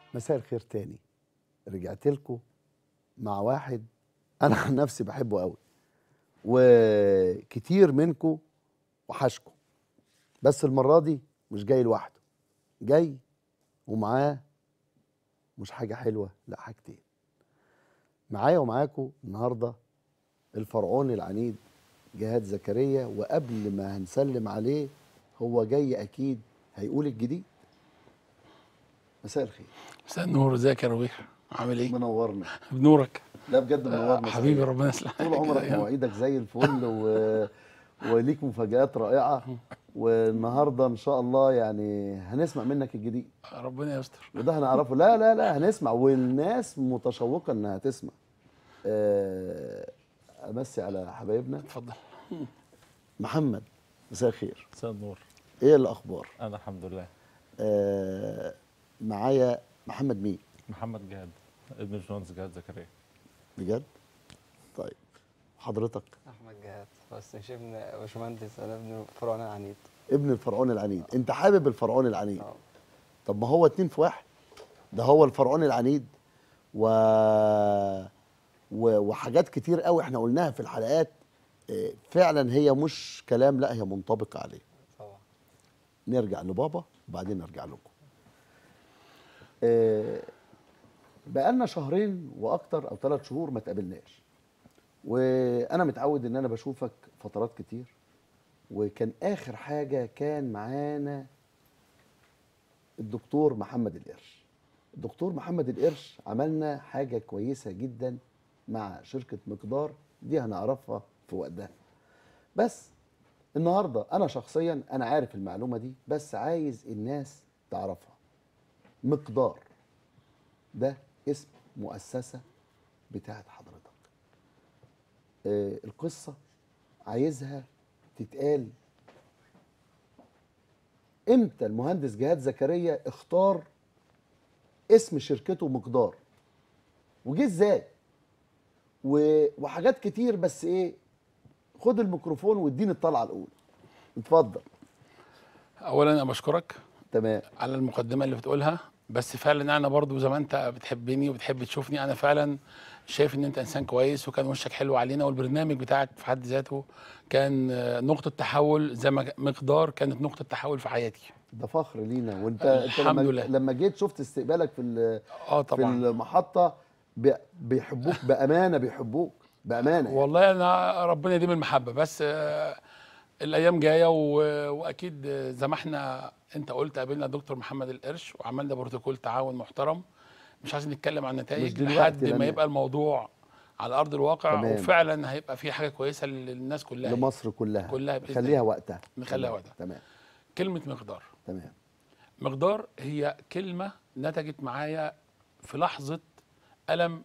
مساء الخير تاني رجعت لكم مع واحد انا عن نفسي بحبه قوي وكتير منكم وحشكم بس المره دي مش جاي لوحده جاي ومعاه مش حاجه حلوه لا حاجتين معايا ومعاكم النهارده الفرعون العنيد جهاد زكريا وقبل ما هنسلم عليه هو جاي اكيد هيقول الجديد مساء الخير مساء النور ازيك يا ربيع عامل ايه؟ منورنا بنورك لا بجد منورنا حبيبي صحيح. ربنا يصلحك طول عمرك مواعيدك زي الفل و... وليك مفاجآت رائعة والنهارده ان شاء الله يعني هنسمع منك الجديد ربنا يستر وده هنعرفه لا لا لا هنسمع والناس متشوقة انها تسمع آه، امسي على حبايبنا اتفضل محمد مساء الخير مساء النور ايه الاخبار انا الحمد لله آه، معايا محمد مين محمد جهاد ابن الباشمهندس جهاد زكريا بجد طيب حضرتك احمد جهاد بس مش ابن باشمهندس انا ابن فرعون العنيد ابن الفرعون العنيد انت حابب الفرعون العنيد اه طب ما هو اتنين في واحد ده هو الفرعون العنيد و... و... وحاجات كتير قوي احنا قلناها في الحلقات اه، فعلا هي مش كلام لا هي منطبقة عليه طبعا نرجع لبابا وبعدين نرجع لكم اه، بقالنا شهرين واكتر او ثلاث شهور ما تقابلناش وانا متعود ان انا بشوفك فترات كتير وكان اخر حاجه كان معانا الدكتور محمد القرش الدكتور محمد القرش عملنا حاجه كويسه جدا مع شركه مقدار دي هنعرفها في وقتها بس النهارده انا شخصيا انا عارف المعلومه دي بس عايز الناس تعرفها مقدار ده اسم مؤسسه بتاعت حضرتك آه القصه عايزها تتقال امتى المهندس جهاد زكريا اختار اسم شركته مقدار وجه ازاي و- وحاجات كتير بس ايه خد الميكروفون واديني الطلعه الاولى اتفضل اولا انا بشكرك تمام على المقدمه اللي بتقولها بس فعلا انا برضو زي ما انت بتحبني وبتحب تشوفني انا فعلا شايف ان انت انسان كويس وكان وشك حلو علينا والبرنامج بتاعك في حد ذاته كان آه، نقطه تحول زي ما مقدار كانت نقطه تحول في حياتي ده فخر لينا وانت انت الحمد لما لله. لما جيت شفت استقبالك في ال- اه في طبعا المحطه بي- بيحبوك بامانه بيحبوك بامانه يعني. والله انا ربنا يديم المحبه بس آه، الايام جايه و- واكيد آه، زي ما احنا انت قلت قابلنا دكتور محمد القرش وعملنا بروتوكول تعاون محترم مش عايزين نتكلم عن مش النتائج دلوقتي لحد لأن- ما يبقى الموضوع على ارض الواقع تمام. وفعلا هيبقى في حاجه كويسه للناس كلها لمصر كلها كلها بإذن خليها الله. وقتها نخليها تمام. وقتها. تمام كلمه مقدار تمام مقدار هي كلمه نتجت معايا في لحظه الم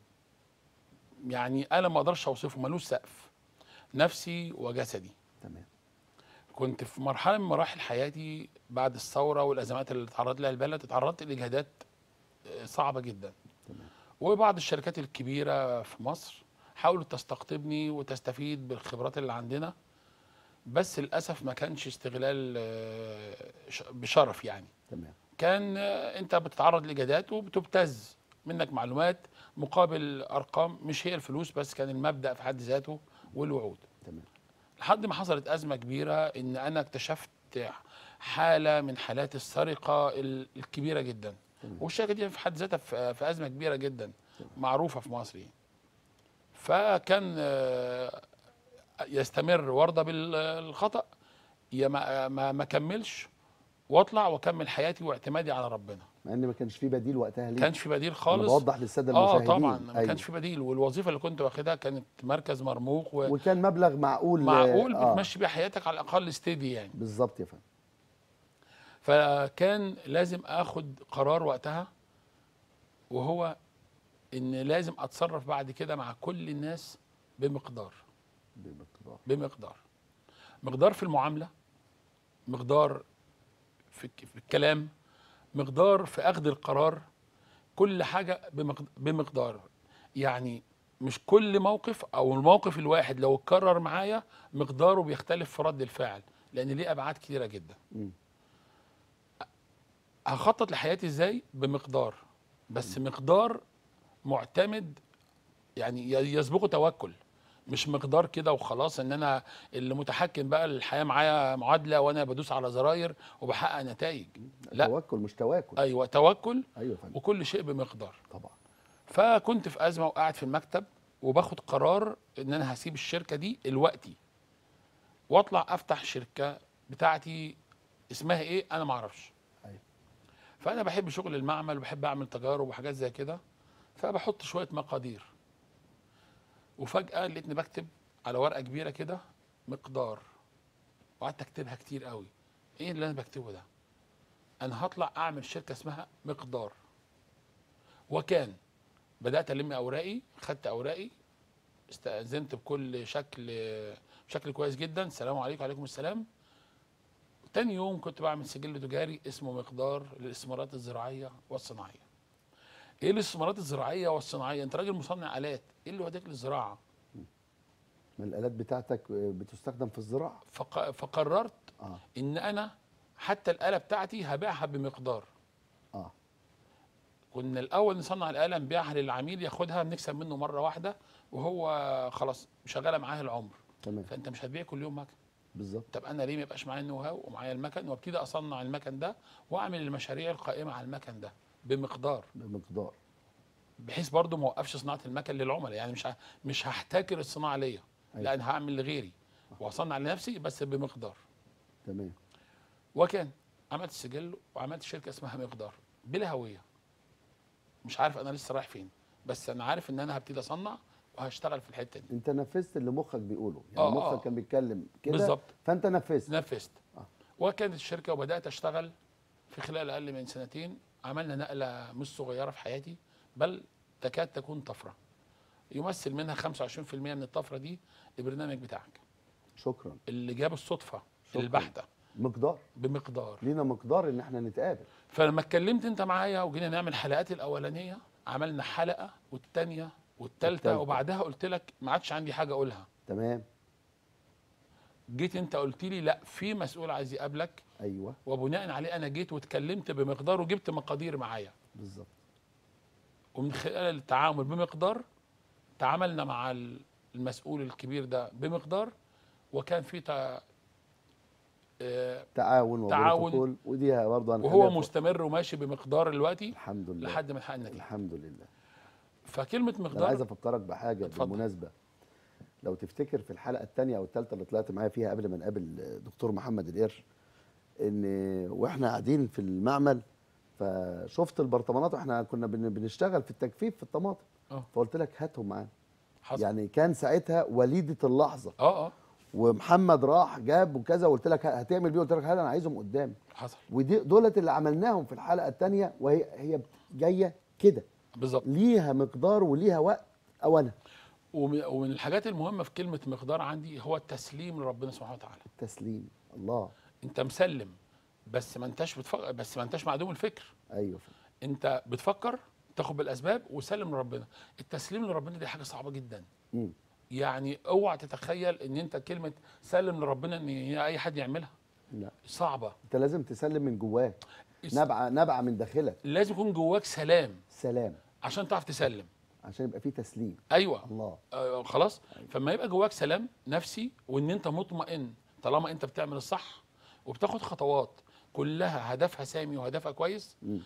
يعني الم ما اقدرش اوصفه ملوش سقف نفسي وجسدي تمام كنت في مرحله من مراحل حياتي بعد الثوره والازمات اللي تعرض لها البلد اتعرضت لاجهادات آه، صعبه جدا تمام. وبعض الشركات الكبيره في مصر حاولت تستقطبني وتستفيد بالخبرات اللي عندنا بس للاسف ما كانش استغلال آه، ش- بشرف يعني تمام كان آه، انت بتتعرض لاجهادات وبتبتز منك معلومات مقابل ارقام مش هي الفلوس بس كان المبدا في حد ذاته والوعود تمام لحد ما حصلت ازمه كبيره ان انا اكتشفت حاله من حالات السرقه ال- الكبيره جدا تمام. والشركه دي في حد ذاتها في في ازمه كبيره جدا معروفه في مصر يعني. فكان آه، يستمر وارضى بالخطا يا ما ما ما كملش واطلع واكمل حياتي واعتمادي على ربنا مع ان ما كانش في بديل وقتها ليه كانش في بديل انا خالص بوضح للساده اه المشاهدين طبعا ما أيوة. كانش في بديل والوظيفه اللي كنت واخدها كانت مركز مرموق و... وكان مبلغ معقول معقول آه. بتمشي بيها حياتك على الاقل ستيدي يعني بالظبط يا فندم فكان لازم اخد قرار وقتها وهو ان لازم اتصرف بعد كده مع كل الناس بمقدار بمقدار بمقدار مقدار في المعامله مقدار في الك- في الكلام مقدار في اخذ القرار كل حاجه بمقد- بمقدار يعني مش كل موقف او الموقف الواحد لو اتكرر معايا مقداره بيختلف في رد الفعل لان ليه ابعاد كتيره جدا مم. هخطط لحياتي ازاي بمقدار بس مقدار معتمد يعني ي- يسبقه توكل مش مقدار كده وخلاص ان انا اللي متحكم بقى الحياه معايا معادله وانا بدوس على زراير وبحقق نتائج لا توكل مش تواكل ايوه توكل ايوه يا فندم وكل شيء بمقدار طبعا فكنت في ازمه وقاعد في المكتب وباخد قرار ان انا هسيب الشركه دي دلوقتي واطلع افتح شركه بتاعتي اسمها ايه انا ما اعرفش أيوة. فانا بحب شغل المعمل وبحب اعمل تجارب وحاجات زي كده فبحط شويه مقادير وفجاه لقيتني بكتب على ورقه كبيره كده مقدار وقعدت اكتبها كتير قوي ايه اللي انا بكتبه ده انا هطلع اعمل شركه اسمها مقدار وكان بدات الم اوراقي خدت اوراقي استاذنت بكل شكل بشكل كويس جدا السلام عليكم وعليكم السلام تاني يوم كنت بعمل سجل تجاري اسمه مقدار للاستثمارات الزراعيه والصناعيه ايه الاستثمارات الزراعيه والصناعيه انت راجل مصنع الات ايه اللي وداك للزراعه ما الالات بتاعتك بتستخدم في الزراعه فق... فقررت اه ان انا حتى الاله بتاعتي هبيعها بمقدار اه كنا الاول نصنع الاله نبيعها للعميل ياخدها بنكسب منه مره واحده وهو خلاص شغاله معاه العمر تمام فانت مش هتبيع كل يوم مكن بالظبط طب انا ليه ما يبقاش معايا النو هاو ومعايا المكن وابتدي اصنع المكن ده واعمل المشاريع القائمه على المكن ده بمقدار بمقدار بحيث برضه ما اوقفش صناعه المكن للعملاء يعني مش ه- مش هحتكر الصناعه ليا أيوة. لا انا هعمل لغيري واصنع لنفسي بس بمقدار تمام وكان عملت سجل وعملت شركه اسمها مقدار بلا هويه مش عارف انا لسه رايح فين بس انا عارف ان انا هبتدي اصنع وهشتغل في الحته دي انت نفذت اللي مخك بيقوله يعني آه، مخك آه. كان بيتكلم كده بالظبط. فانت نفذت نفذت آه. وكانت الشركه وبدات اشتغل في خلال اقل من سنتين عملنا نقله مش صغيره في حياتي بل تكاد تكون طفره يمثل منها 25% من الطفره دي البرنامج بتاعك شكرا اللي جاب الصدفه شكراً. البحته مقدار بمقدار لينا مقدار ان احنا نتقابل فلما اتكلمت انت معايا وجينا نعمل الحلقات الاولانيه عملنا حلقه والثانيه والثالثه والتالتة. وبعدها قلت لك ما عادش عندي حاجه اقولها تمام جيت انت قلت لي لا في مسؤول عايز يقابلك ايوه وبناء عليه انا جيت واتكلمت بمقدار وجبت مقادير معايا بالظبط ومن خلال التعامل بمقدار تعاملنا مع ال- المسؤول الكبير ده بمقدار وكان في تع... آه، تعاون تعاون. وبروتوكول ودي برضه وهو مستمر وماشي بمقدار دلوقتي الحمد لله لحد ما نحقق النتيجه الحمد لله فكلمه ده انا عايز مقدار افكرك بحاجه اتفضل. بالمناسبه لو تفتكر في الحلقه الثانيه او الثالثه اللي طلعت معايا فيها قبل ما نقابل دكتور محمد القرش ان واحنا قاعدين في المعمل فشفت البرطمانات واحنا كنا بن- بنشتغل في التجفيف في الطماطم اه فقلت لك هاتهم معانا حصل يعني كان ساعتها وليده اللحظه اه اه ومحمد راح جاب وكذا وقلت لك هتعمل بيه قلت لك هل انا عايزهم قدامي حصل ودي دولت اللي عملناهم في الحلقه الثانيه وهي هي جايه كده بالظبط ليها مقدار وليها وقت اوانها ومن ومن الحاجات المهمه في كلمه مقدار عندي هو التسليم لربنا سبحانه وتعالى التسليم الله انت مسلم بس ما انتش بتفكر بس ما انتش معدوم الفكر ايوه انت بتفكر تاخد بالاسباب وسلم لربنا التسليم لربنا دي حاجه صعبه جدا مم. يعني اوعى تتخيل ان انت كلمه سلم لربنا ان هي اي حد يعملها لا صعبه انت لازم تسلم من جواك اس- نبعه نبعه من داخلك لازم يكون جواك سلام سلام عشان تعرف تسلم عشان يبقى فيه تسليم ايوه الله آه خلاص فما يبقى جواك سلام نفسي وان انت مطمئن طالما انت بتعمل الصح وبتاخد خطوات كلها هدفها سامي وهدفها كويس مم.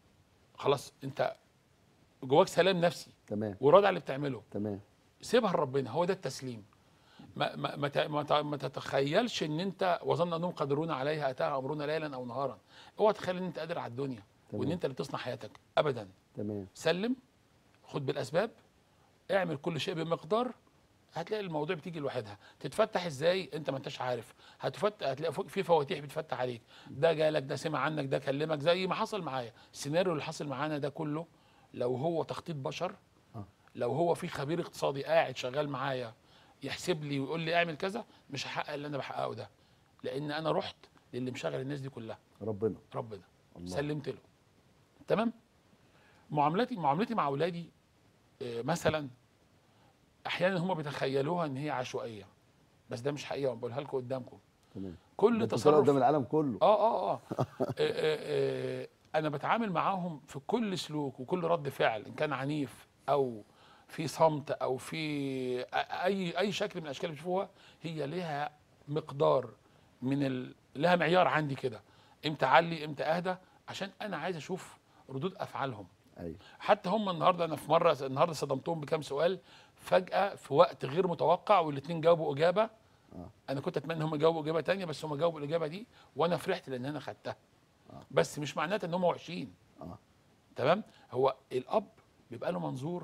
خلاص انت جواك سلام نفسي تمام وراضي على اللي بتعمله تمام سيبها لربنا هو ده التسليم ما ما ما, ت- ما, ت- ما تتخيلش ان انت وظن انهم قادرون عليها اتاها امرنا ليلا او نهارا اوعى تتخيل ان انت قادر على الدنيا تمام. وان انت اللي تصنع حياتك ابدا تمام سلم خد بالاسباب اعمل كل شيء بمقدار هتلاقي الموضوع بتيجي لوحدها تتفتح ازاي انت ما انتش عارف هتفتح هتلاقي فوق- في فواتيح بتفتح عليك ده جالك ده سمع عنك ده كلمك زي ما حصل معايا السيناريو اللي حصل معانا ده كله لو هو تخطيط بشر آه. لو هو في خبير اقتصادي قاعد شغال معايا يحسب لي ويقول لي اعمل كذا مش هحقق اللي انا بحققه ده لان انا رحت للي مشغل الناس دي كلها ربنا ربنا الله. سلمت له تمام معاملتي معاملتي مع اولادي آه، مثلا احيانا هم بيتخيلوها ان هي عشوائيه بس ده مش حقيقه بقولها لكم قدامكم تمام كل ده انت طالع تصرف قدام العالم كله اه اه اه, آه, آه, آه انا بتعامل معاهم في كل سلوك وكل رد فعل ان كان عنيف او في صمت او في أ- اي اي شكل من الاشكال اللي بتشوفوها هي لها مقدار من ال... لها معيار عندي كده امتى اعلي امتى اهدى عشان انا عايز اشوف ردود افعالهم ايوه حتى هم النهارده انا في مره النهارده صدمتهم بكام سؤال فجاه في وقت غير متوقع والاثنين جاوبوا اجابه آه. انا كنت اتمنى هم يجاوبوا اجابه تانية بس هم جاوبوا الاجابه دي وانا فرحت لان انا خدتها آه. بس مش معناتها ان هم وحشين اه تمام هو الاب بيبقى له منظور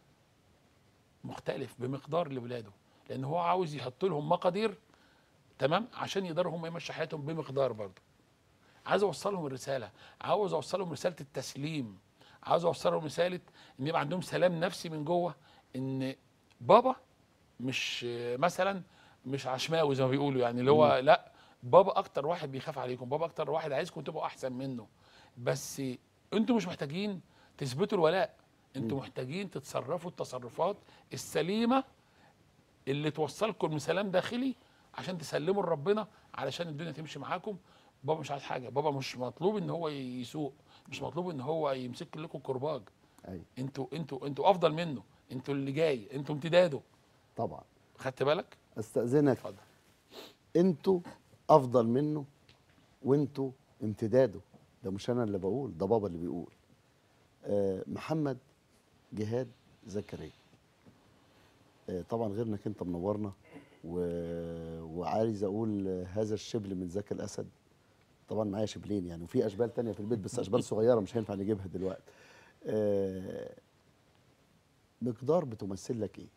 مختلف بمقدار لاولاده لان هو عاوز يحط لهم مقادير تمام عشان يقدروا هم يمشوا حياتهم بمقدار برضه عايز اوصل لهم الرساله عاوز اوصل لهم رساله التسليم عاوز اوصل لهم رساله ان يبقى عندهم سلام نفسي من جوه ان بابا مش آه، مثلا مش عشماوي زي ما بيقولوا يعني اللي هو لا بابا اكتر واحد بيخاف عليكم بابا اكتر واحد عايزكم تبقوا احسن منه بس انتوا مش محتاجين تثبتوا الولاء انتوا محتاجين تتصرفوا التصرفات السليمه اللي توصلكم لسلام داخلي عشان تسلموا لربنا علشان الدنيا تمشي معاكم بابا مش عايز حاجه بابا مش مطلوب ان هو يسوق مش مطلوب ان هو يمسك لكم كرباج ايوه انتوا انتوا انتوا افضل منه انتوا اللي جاي انتوا امتداده طبعا خدت بالك استاذنك اتفضل انتوا افضل منه وانتوا امتداده ده مش انا اللي بقول ده بابا اللي بيقول آه محمد جهاد زكريا آه طبعا غير انك انت منورنا و... وعايز اقول آه، هذا الشبل من ذاك الاسد طبعا معايا شبلين يعني وفي اشبال تانية في البيت بس اشبال صغيره مش هينفع نجيبها دلوقتي آه مقدار بتمثل لك ايه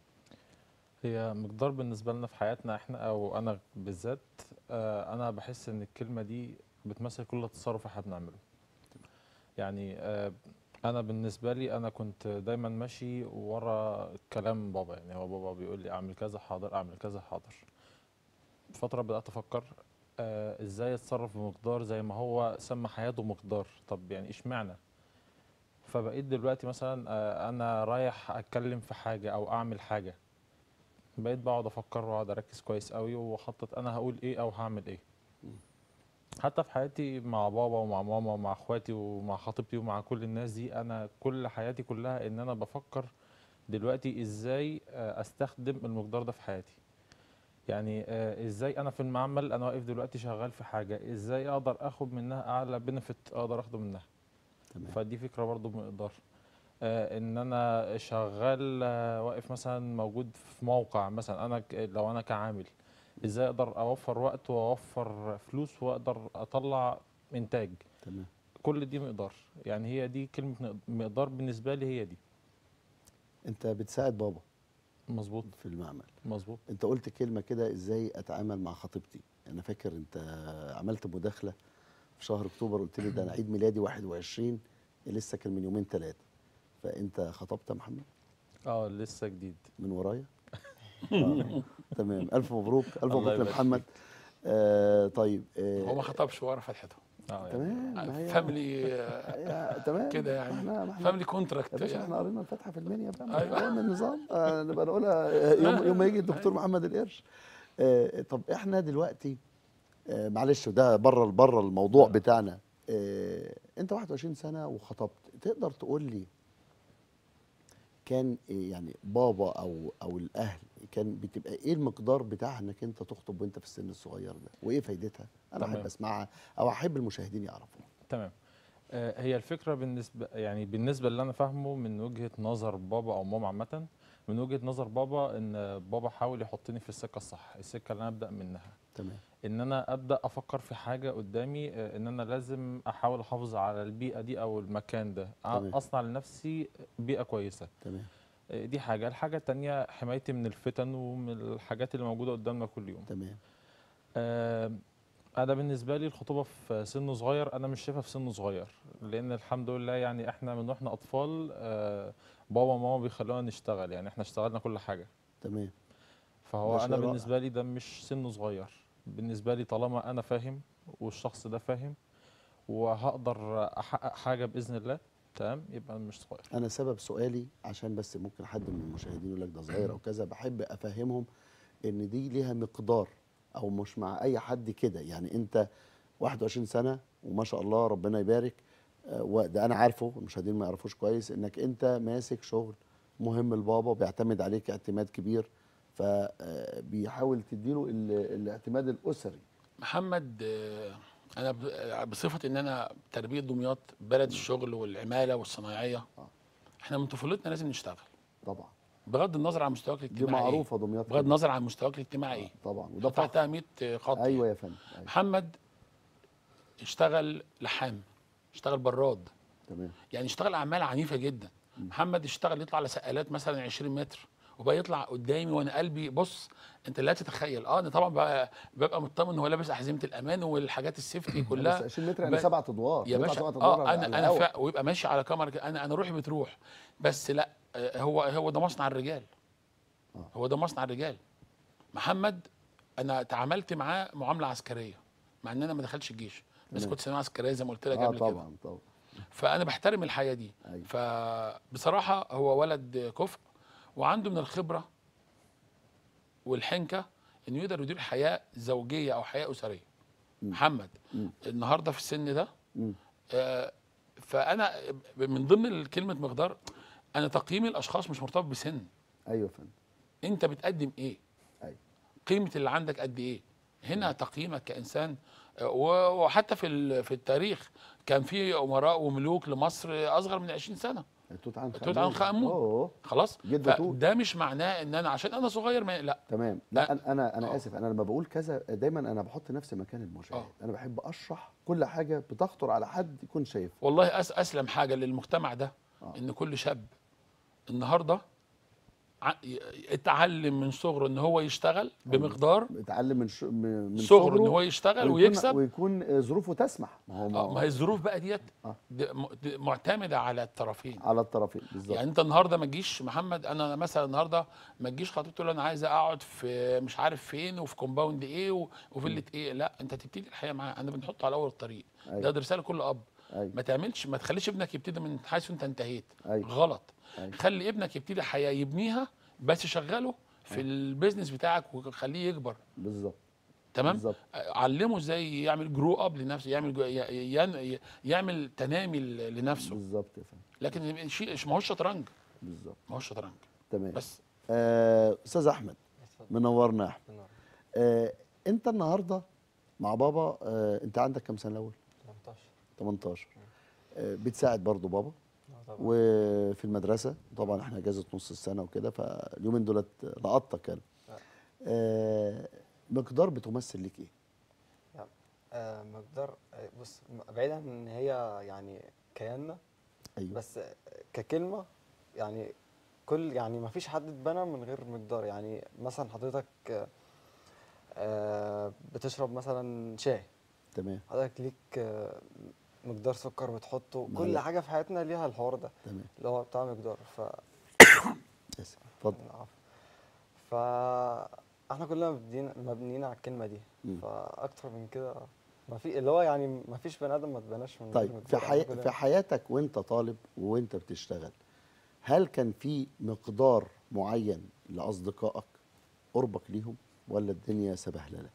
هي مقدار بالنسبة لنا في حياتنا احنا او انا بالذات آه، انا بحس ان الكلمة دي بتمثل كل تصرف احنا بنعمله يعني آه، انا بالنسبة لي انا كنت دايما ماشي ورا كلام بابا يعني هو بابا بيقول لي اعمل كذا حاضر اعمل كذا حاضر فترة بدأت افكر آه، ازاي اتصرف بمقدار زي ما هو سمى حياته مقدار طب يعني اشمعنى فبقيت دلوقتي مثلا آه، انا رايح اتكلم في حاجة او اعمل حاجة بقيت بقعد افكر واقعد اركز كويس قوي واخطط انا هقول ايه او هعمل ايه حتى في حياتي مع بابا ومع ماما ومع اخواتي ومع خطيبتي ومع كل الناس دي انا كل حياتي كلها ان انا بفكر دلوقتي ازاي آه، استخدم المقدار ده في حياتي يعني آه، ازاي انا في المعمل انا واقف دلوقتي شغال في حاجه ازاي اقدر اخد منها اعلى بنفيت اقدر اخده منها تمام فدي فكره برضو بمقدار آه ان انا شغال آه واقف مثلا موجود في موقع مثلا انا ك- لو انا كعامل ازاي اقدر اوفر وقت واوفر فلوس واقدر اطلع انتاج تمام كل دي مقدار يعني هي دي كلمه نق- مقدار بالنسبه لي هي دي انت بتساعد بابا مظبوط في المعمل مظبوط انت قلت كلمه كده ازاي اتعامل مع خطيبتي انا فاكر انت عملت مداخله في شهر اكتوبر قلت لي ده انا عيد ميلادي 21 لسه كان من يومين ثلاثه فانت خطبت يا محمد اه لسه جديد من ورايا آه. تمام الف مبروك الف الله مبروك يبارك لمحمد آه طيب آه هو ما خطبش ورا فتحته اه يعني تمام ما هي- فاميلي يا- تمام كده يعني. ما احنا ما احنا فاميلي يا كونتراكت باشا يعني احنا قرينا الفاتحه في المنيا بقى ما أيوة. فاهم النظام آه نبقى نقولها يوم يوم ما يجي الدكتور محمد القرش آه طب احنا دلوقتي آه معلش ده بره بره الموضوع بتاعنا آه انت 21 سنه وخطبت تقدر تقول لي كان إيه يعني بابا او او الاهل كان بتبقى ايه المقدار بتاع انك انت تخطب وانت في السن الصغير ده وايه فايدتها انا تمام. احب اسمعها او احب المشاهدين يعرفوها تمام آه، هي الفكرة بالنسبة يعني بالنسبة اللي أنا فاهمه من وجهة نظر بابا أو ماما عامة من وجهة نظر بابا إن بابا حاول يحطني في السكة الصح السكة اللي أنا أبدأ منها تمام إن أنا أبدأ أفكر في حاجة قدامي آه، إن أنا لازم أحاول أحافظ على البيئة دي أو المكان ده ع- تمام. أصنع لنفسي بيئة كويسة تمام آه، دي حاجة الحاجة التانية حمايتي من الفتن ومن الحاجات اللي موجودة قدامنا كل يوم تمام آه، انا بالنسبه لي الخطوبه في سن صغير انا مش شايفها في سن صغير لان الحمد لله يعني احنا من واحنا اطفال آه، بابا وماما بيخلونا نشتغل يعني احنا اشتغلنا كل حاجه تمام فهو ده شيء انا رائع. بالنسبه لي ده مش سن صغير بالنسبه لي طالما انا فاهم والشخص ده فاهم وهقدر احقق حاجه باذن الله تمام يبقى مش صغير انا سبب سؤالي عشان بس ممكن حد من المشاهدين يقول لك ده صغير او كذا بحب افهمهم ان دي ليها مقدار او مش مع اي حد كده يعني انت 21 سنه وما شاء الله ربنا يبارك آه، وده انا عارفه المشاهدين ما يعرفوش كويس انك انت ماسك شغل مهم لبابا وبيعتمد عليك اعتماد كبير فبيحاول تديله ال- الاعتماد الاسري محمد آه، انا ب- آه، بصفه ان انا تربيه دمياط بلد الشغل والعماله والصنايعيه آه. احنا من طفولتنا لازم نشتغل طبعا بغض النظر عن مستواك دي الاجتماعي إيه. معروفه دمياط بغض كده. النظر عن مستواك الاجتماعي ايه طبعا وده حط فخر تحتها 100 خط ايوه يا فندم أيوة. محمد اشتغل لحام اشتغل براد تمام يعني اشتغل اعمال عنيفه جدا محمد اشتغل يطلع على سقالات مثلا 20 متر وبقى يطلع قدامي وانا قلبي بص انت لا تتخيل اه انا طبعا بقى ببقى مطمن هو لابس احزمه الامان والحاجات السيفتي بس كلها 20 متر يعني ب- سبع ادوار يا بيطلع باشا سبع ادوار اه على انا انا الهوا. فا ويبقى ماشي على كاميرا كده، انا انا روحي بتروح بس لا آه، هو هو ده مصنع الرجال آه. هو ده مصنع الرجال محمد انا تعاملت معاه معامله عسكريه مع ان انا ما دخلتش الجيش بس تمام. كنت ثانويه عسكريه زي ما قلت لك اه قبل كده طبعا طبعا فانا بحترم الحياه دي أيوة. فبصراحه هو ولد كفء وعنده من الخبره والحنكه انه يقدر يدير حياه زوجيه او حياه اسريه مم. محمد مم. النهارده في السن ده مم. آه، فانا من ضمن كلمه مقدار انا تقييم الاشخاص مش مرتبط بسن ايوه يا فندم انت بتقدم ايه ايوه قيمه اللي عندك قد ايه هنا تقييمك كانسان آه، و- وحتى في ال- في التاريخ كان في امراء وملوك لمصر اصغر من 20 سنه توت عنخ توت عنخ آمون. اوه خلاص جد توت. فده مش معناه ان انا عشان انا صغير ما لا تمام لا أ- انا انا انا آه. اسف انا لما بقول كذا دايما انا بحط نفسي مكان المشاهد آه. انا بحب اشرح كل حاجه بتخطر على حد يكون شايفها والله أس اسلم حاجه للمجتمع ده آه. ان كل شاب النهارده ع- ي- اتعلم من صغره ان هو يشتغل بمقدار اتعلم من ش... من من صغره ان هو يشتغل ويكون- ويكسب ويكون آه، ظروفه تسمح ما هو آه، ما هي الظروف بقى ديت آه. دي م- دي معتمده على الطرفين على الطرفين بالظبط يعني انت النهارده ما تجيش محمد انا مثلا النهارده ما تجيش خطيبتي تقول له انا عايز اقعد في مش عارف فين وفي كومباوند ايه و- وفيله ايه لا انت تبتدي الحياه معاه انا بنحطه على اول الطريق أيوة. ده, ده رساله لكل اب ايوه ما تعملش ما تخليش ابنك يبتدي من حيث انت انتهيت أيوة. غلط أيوة. خلي ابنك يبتدي حياه يبنيها بس شغله في البيزنس بتاعك وخليه يكبر بالظبط تمام بالظبط علمه ازاي يعمل جرو اب لنفسه يعمل جو- ي- ين- يعمل تنامي ل- لنفسه بالظبط يا فندم لكن شيء ما هوش شطرنج بالظبط ما هوش شطرنج تمام بس آه، استاذ احمد اتفضل. منورنا يا احمد منور. آه، انت النهارده مع بابا آه، انت عندك كام سنه الاول 18 18 آه، بتساعد برضو بابا آه طبعا. وفي المدرسه طبعا احنا اجازه نص السنه وكده فاليومين دولت لقطتك انا آه. آه، مقدار بتمثل لك ايه آه مقدار آه، بص م- بعيد عن ان هي يعني كياننا ايوه بس آه، ككلمه يعني كل يعني ما فيش حد اتبنى من غير مقدار يعني مثلا حضرتك آه، آه بتشرب مثلا شاي تمام حضرتك ليك آه، مقدار سكر بتحطه كل معلقة. حاجه في حياتنا ليها الحوار ده تمام اللي هو بتاع مقدار ف اسف اتفضل العفو. فاحنا كلنا مبنيين مبنيين على الكلمه دي مم. فاكتر من كده ما في اللي هو يعني ما فيش بني ادم ما اتبناش من غير طيب في مقدار. حي... إحنا كلنا- في حياتك وانت طالب وانت بتشتغل هل كان في مقدار معين لاصدقائك قربك ليهم ولا الدنيا سبهلله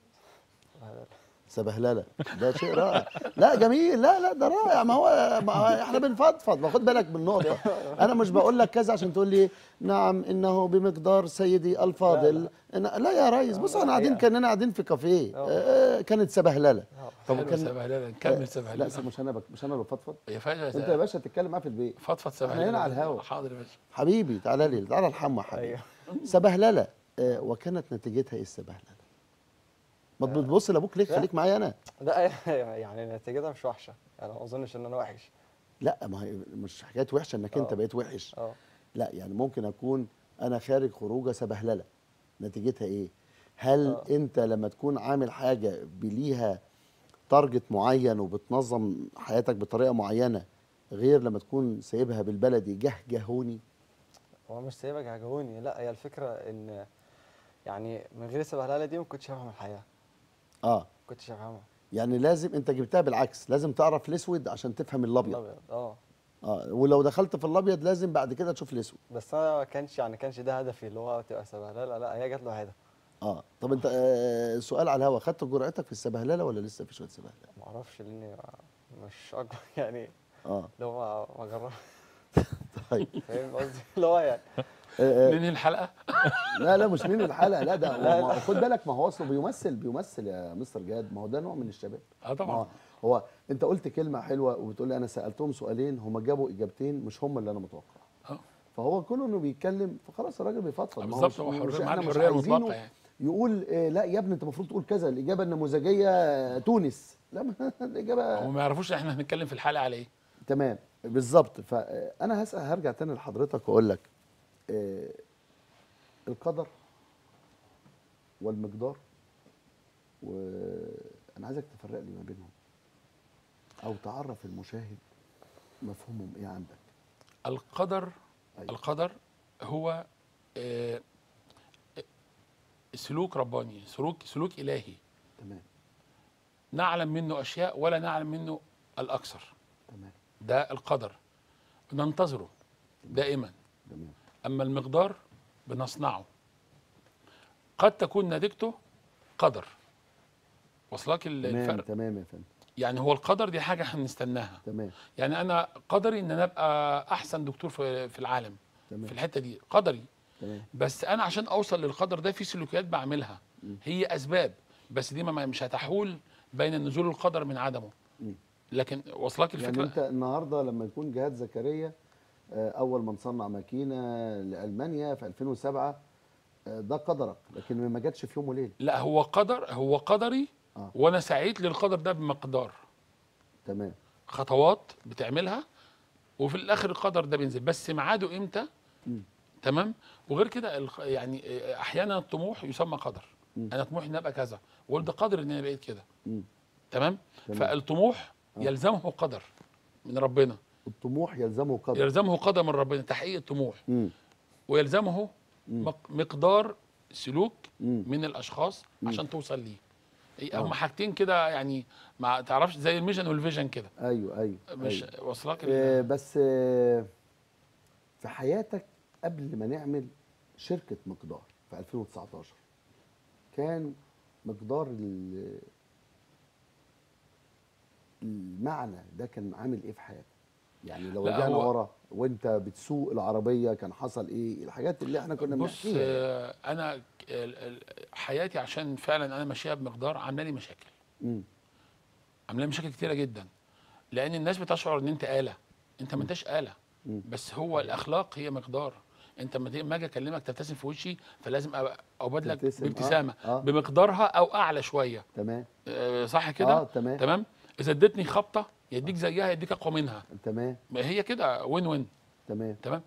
سبهلله ده شيء رائع لا جميل لا لا ده رائع ما هو, ما هو احنا بنفضفض ما خد بالك من نقطه انا مش بقول لك كذا عشان تقول لي نعم انه بمقدار سيدي الفاضل لا, لا. لا يا ريس بص لا، احنا قاعدين حقيقة. كاننا قاعدين في كافيه آه. آه، كانت سبهلله آه. طب حلو كان سبهلله نكمل سبهلله لا مش انا بك مش انا اللي بفضفض يا فاشا انت يا باشا تتكلم معاه في البيت فضفض سبهلله إحنا هنا على الهوا. حاضر يا باشا حبيبي تعالى لي تعالى الحمى يا حبيبي ايوه سبهلله آه، وكانت نتيجتها ايه السبهلله ما بتبص لابوك ليه لا. خليك معايا انا لا يعني نتيجتها مش وحشه يعني ما اظنش ان انا وحش لا ما هي مش حكايه وحشه انك انت آه. بقيت وحش اه لا يعني ممكن اكون انا خارج خروجه سبهلله نتيجتها ايه هل آه. انت لما تكون عامل حاجه بليها تارجت معين وبتنظم حياتك بطريقه معينه غير لما تكون سايبها بالبلدي جهجهوني هو مش سايبك عجبوني لا هي الفكره ان يعني من غير السبهلله دي ما كنتش هفهم الحياه اه ما كنتش هفهمها يعني لازم انت جبتها بالعكس لازم تعرف الاسود عشان تفهم الابيض الابيض اه اه ولو دخلت في الابيض لازم بعد كده تشوف الاسود بس انا ما كانش يعني كانش ده هدفي اللي هو تبقى سبهلله لا لا هي جت لوحدها اه طب انت آه سؤال على الهوا خدت جرعتك في السبهلله ولا لسه في شويه سبهلله ما اعرفش لاني مش اكبر يعني اه اللي هو ما جرب طيب فاهم قصدي اللي هو يعني آه، آه، ننهي الحلقه لا لا مش مين الحلقه لا ده لا، هو- ما- خد بالك ما هو اصله بيمثل بيمثل يا مستر جهاد ما هو ده نوع من الشباب اه ما طبعا هو, هو انت قلت كلمه حلوه وبتقول لي انا سالتهم سؤالين هم جابوا اجابتين مش هم اللي انا متوقع آه. فهو كونه انه بيتكلم فخلاص الراجل بيفضفض ما بالظبط مش- هو مش حريه مع احنا مش الحريه عايزينه المطلقه يعني يقول آه لا يا ابني انت المفروض تقول كذا الاجابه النموذجيه آه، تونس لا ما- الاجابه هم ما يعرفوش احنا هنتكلم في الحلقه على ايه تمام بالظبط فانا هسال هرجع تاني لحضرتك واقول لك آه، القدر والمقدار وانا عايزك تفرق لي ما بينهم او تعرف المشاهد مفهومهم ايه عندك القدر أيوة. القدر هو آه، آه، سلوك رباني سلوك سلوك الهي تمام نعلم منه اشياء ولا نعلم منه الاكثر تمام ده القدر ننتظره دائما تمام اما المقدار بنصنعه قد تكون نتيجته قدر وصلك ال- تمام الفرق تمام يا فندم يعني هو القدر دي حاجه هنستناها تمام يعني انا قدري ان انا ابقى احسن دكتور في في العالم تمام في الحته دي قدري تمام بس انا عشان اوصل للقدر ده في سلوكيات بعملها مم. هي اسباب بس دي ما مش هتحول بين نزول القدر من عدمه مم. لكن وصلك يعني الفكره انت النهارده لما يكون جهاد زكريا آه، اول من صنع ماكينه لالمانيا في 2007 آه، ده قدرك لكن ما جاتش في يوم وليله لا هو قدر هو قدري آه. وانا سعيت للقدر ده بمقدار تمام خطوات بتعملها وفي الاخر القدر ده بينزل بس ميعاده امتى مم. تمام وغير كده الخ- يعني آه، احيانا الطموح يسمى قدر مم. انا طموحي ان ابقى كذا وقلت قدر ان انا بقيت كده مم. تمام تمام. فالطموح آه. يلزمه قدر من ربنا الطموح يلزمه قدر يلزمه قدر من ربنا تحقيق الطموح مم. ويلزمه مم. مق- مقدار سلوك مم. من الاشخاص مم. عشان توصل ليه إيه، آه. هم حاجتين كده يعني ما تعرفش زي الميشن والفيجن كده ايوه ايوه مش أيوة. واصلك آه ال- بس آه في حياتك قبل ما نعمل شركه مقدار في 2019 كان مقدار ال- المعنى ده كان عامل ايه في حياتك؟ يعني لو لا، رجعنا هو- ورا وانت بتسوق العربيه كان حصل ايه؟ الحاجات اللي احنا كنا بص بنحكيها آه، انا ك- ال- ال- حياتي عشان فعلا انا ماشيها بمقدار عامله لي مشاكل مم. عامله لي مشاكل كتيره جدا لان الناس بتشعر ان انت آلة انت ما انتش آلة مم. بس هو الاخلاق هي مقدار انت لما تيجي- لما اجي اكلمك تبتسم في وشي فلازم أبقى ابادلك تبتسم، آه، بابتسامه آه. بمقدارها او اعلى شويه تمام آه، صح كده اه تمام تمام اذا اديتني خبطه يديك زيها يديك اقوى منها تمام ما هي كده وين وين تمام تمام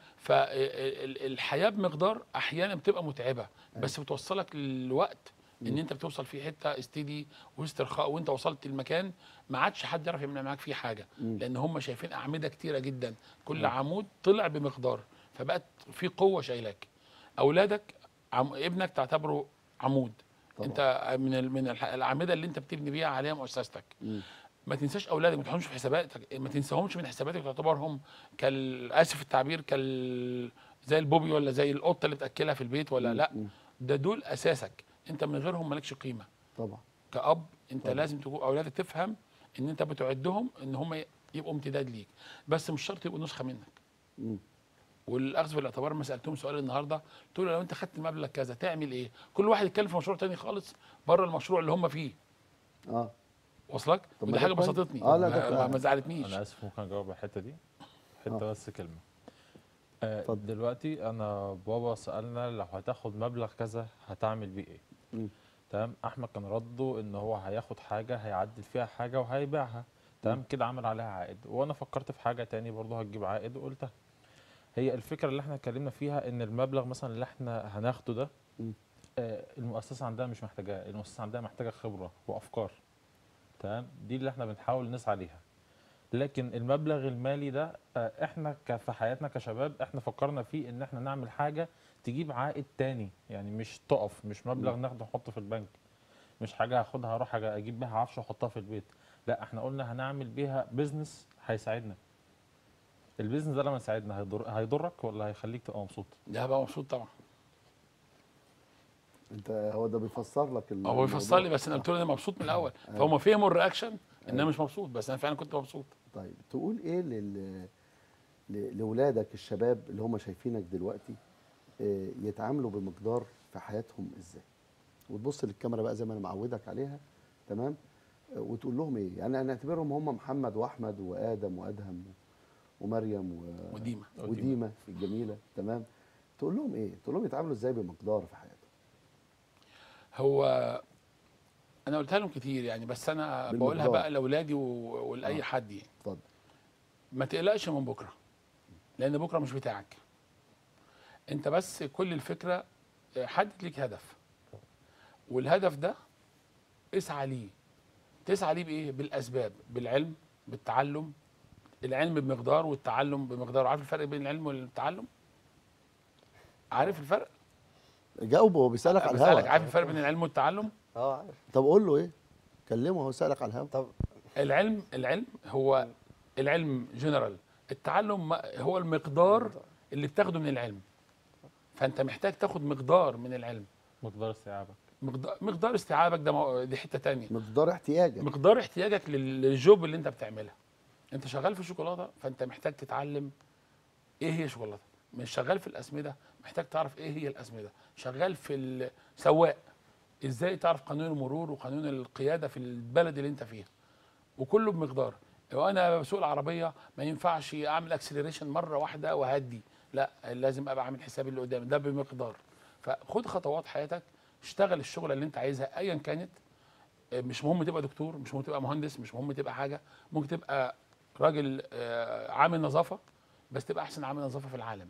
فالحياه بمقدار احيانا بتبقى متعبه بس بتوصلك للوقت ان انت بتوصل في حته استدي واسترخاء وانت وصلت المكان ما عادش حد يعرف يعمل معاك فيه حاجه مم. لان هم شايفين اعمده كتيره جدا كل نعم. عمود طلع بمقدار فبقت في قوه شايلاك اولادك عم ابنك تعتبره عمود طبعا. انت من ال- من الح- الاعمده اللي انت بتبني بيها عليها مؤسستك مم. ما تنساش اولادك ما تحطهمش في حساباتك ما تنساهمش من حساباتك تعتبرهم كال اسف التعبير كال زي البوبي ولا زي القطه اللي بتاكلها في البيت ولا مم. لا مم. ده دول اساسك انت من غيرهم مالكش قيمه طبعا كاب انت طبعا. لازم تكون اولادك تفهم ان انت بتعدهم ان هم يبقوا امتداد ليك بس مش شرط يبقوا نسخه منك مم. والاخذ في الاعتبار لما سالتهم سؤال النهارده قلت له لو انت خدت المبلغ كذا تعمل ايه كل واحد يتكلم في مشروع تاني خالص بره المشروع اللي هم فيه اه واصلك طب ما ودي ده حاجه كويس. بسطتني آه، لا، ده ما, ما, كويس. ما زعلتنيش انا اسف ممكن اجاوب على الحته دي حته آه. بس كلمه آه اتفضل. دلوقتي انا بابا سالنا لو هتاخد مبلغ كذا هتعمل بيه ايه مم. تمام احمد كان رده ان هو هياخد حاجه هيعدل فيها حاجه وهيبيعها تمام كده عمل عليها عائد وانا فكرت في حاجه تاني برضه هتجيب عائد وقلتها هي الفكره اللي احنا اتكلمنا فيها ان المبلغ مثلا اللي احنا هناخده ده مم. آه المؤسسه عندها مش محتاجاه المؤسسه عندها محتاجه خبره وافكار تمام دي اللي احنا بنحاول نسعى ليها لكن المبلغ المالي ده آه، احنا ك- في حياتنا كشباب احنا فكرنا فيه ان احنا نعمل حاجه تجيب عائد تاني يعني مش تقف مش مبلغ ناخده نحطه في البنك مش حاجه هاخدها اروح أجا- اجيب بيها عفشه واحطها في البيت لا احنا قلنا هنعمل بيها بيزنس هيساعدنا البيزنس ده لما يساعدنا هيضر هيضرك ولا هيخليك تبقى مبسوط ده هبقى مبسوط طبعا انت هو ده بيفسر لك ال- هو بيفسر لي الموضوع. بس انا قلت له انا مبسوط من الاول فهم فهموا الرياكشن ان انا مش مبسوط بس انا فعلا كنت مبسوط طيب تقول ايه لل ل- لاولادك الشباب اللي هم شايفينك دلوقتي آه، يتعاملوا بمقدار في حياتهم ازاي وتبص للكاميرا بقى زي ما انا معودك عليها تمام آه، وتقول لهم ايه يعني نعتبرهم هم محمد واحمد وادم وادهم ومريم و... وديمة. وديمه الجميله تمام تقول لهم ايه تقول لهم يتعاملوا ازاي بمقدار في حياتهم هو انا قلتها لهم كتير يعني بس انا بقولها بالمقدار. بقى لاولادي و- ولاي آه. حد يعني اتفضل ما تقلقش من بكره لان بكره مش بتاعك انت بس كل الفكره آه، حدد ليك هدف والهدف ده اسعى ليه تسعى ليه بايه بالاسباب بالعلم بالتعلم العلم بمقدار والتعلم بمقدار عارف الفرق بين العلم والتعلم عارف الفرق جاوبه هو بيسالك على بسألك الهوا عارف الفرق بين العلم والتعلم اه عارف طب قول له ايه كلمه هو سالك على الهوا طب العلم العلم هو العلم جنرال التعلم ما- هو المقدار اللي بتاخده من العلم فانت محتاج تاخد مقدار من العلم مقدار استيعابك مقدار, مقدار استيعابك ده مو- دي حته تانية مقدار احتياجك مقدار احتياجك لل- للجوب اللي انت بتعملها انت شغال في الشوكولاته فانت محتاج تتعلم ايه هي شوكولاته مش شغال في الاسمده محتاج تعرف ايه هي الاسمده شغال في السواق ازاي تعرف قانون المرور وقانون القياده في البلد اللي انت فيها وكله بمقدار وانا بسوق العربيه ما ينفعش اعمل اكسلريشن مره واحده وهدي لا لازم ابقى عامل حسابي اللي قدامي ده بمقدار فخد خطوات حياتك اشتغل الشغله اللي انت عايزها ايا كانت مش مهم تبقى دكتور مش مهم تبقى مهندس مش مهم تبقى حاجه ممكن تبقى راجل آه، عامل نظافه بس تبقى احسن عامل نظافه في العالم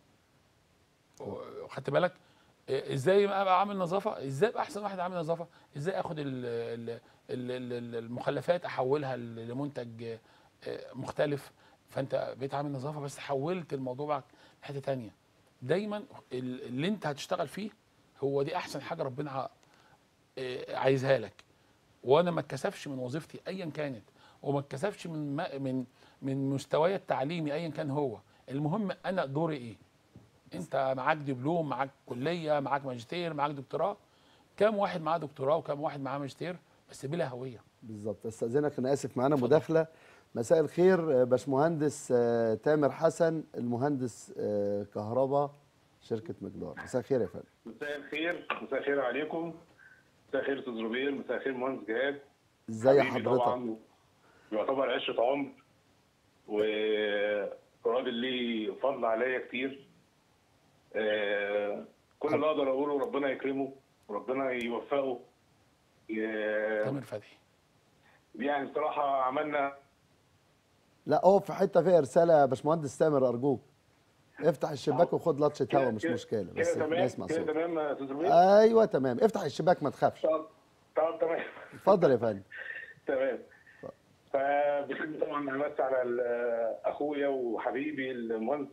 خدت بالك آه، ازاي ابقى عامل نظافه ازاي ابقى احسن واحد عامل نظافه ازاي اخد ال ال ال ال المخلفات احولها ل- لمنتج آه، آه، مختلف فانت بقيت عامل نظافه بس حولت الموضوع بقى لحته تانية دايما ال- اللي انت هتشتغل فيه هو دي احسن حاجه ربنا ع- آه، عايزها لك وانا ما اتكسفش من وظيفتي ايا كانت وما اتكسفش من ما من من مستواي التعليمي ايا كان هو المهم انا دوري ايه انت معاك دبلوم معاك كليه معاك ماجستير معاك دكتوراه كم واحد معاه دكتوراه وكم واحد معاه ماجستير بس بلا هويه بالظبط استاذنك انا اسف معانا مداخله مساء الخير آه، باشمهندس آه، تامر حسن المهندس آه، كهرباء شركه مقدار مساء الخير يا فندم مساء الخير مساء الخير عليكم مساء الخير استاذ روبير مساء الخير مهندس جهاد ازاي حبيبي حضرتك طبعا يعتبر عشرة عمر وراجل ليه فضل عليا كتير آه، كل اللي اقدر اقوله ربنا يكرمه وربنا يوفقه ي- تامر فتحي يعني بصراحه عملنا لا اقف في حته فيها رساله يا باشمهندس تامر ارجوك افتح الشباك وخد لطشه هوا مش كده- مشكله كده بس تمام نسمع كده صوت تمام يا استاذ روبير ايوه تمام افتح الشباك ما تخافش طب طب تمام اتفضل يا فندم تمام فبحب طبعا امس على ال- اخويا وحبيبي المهندس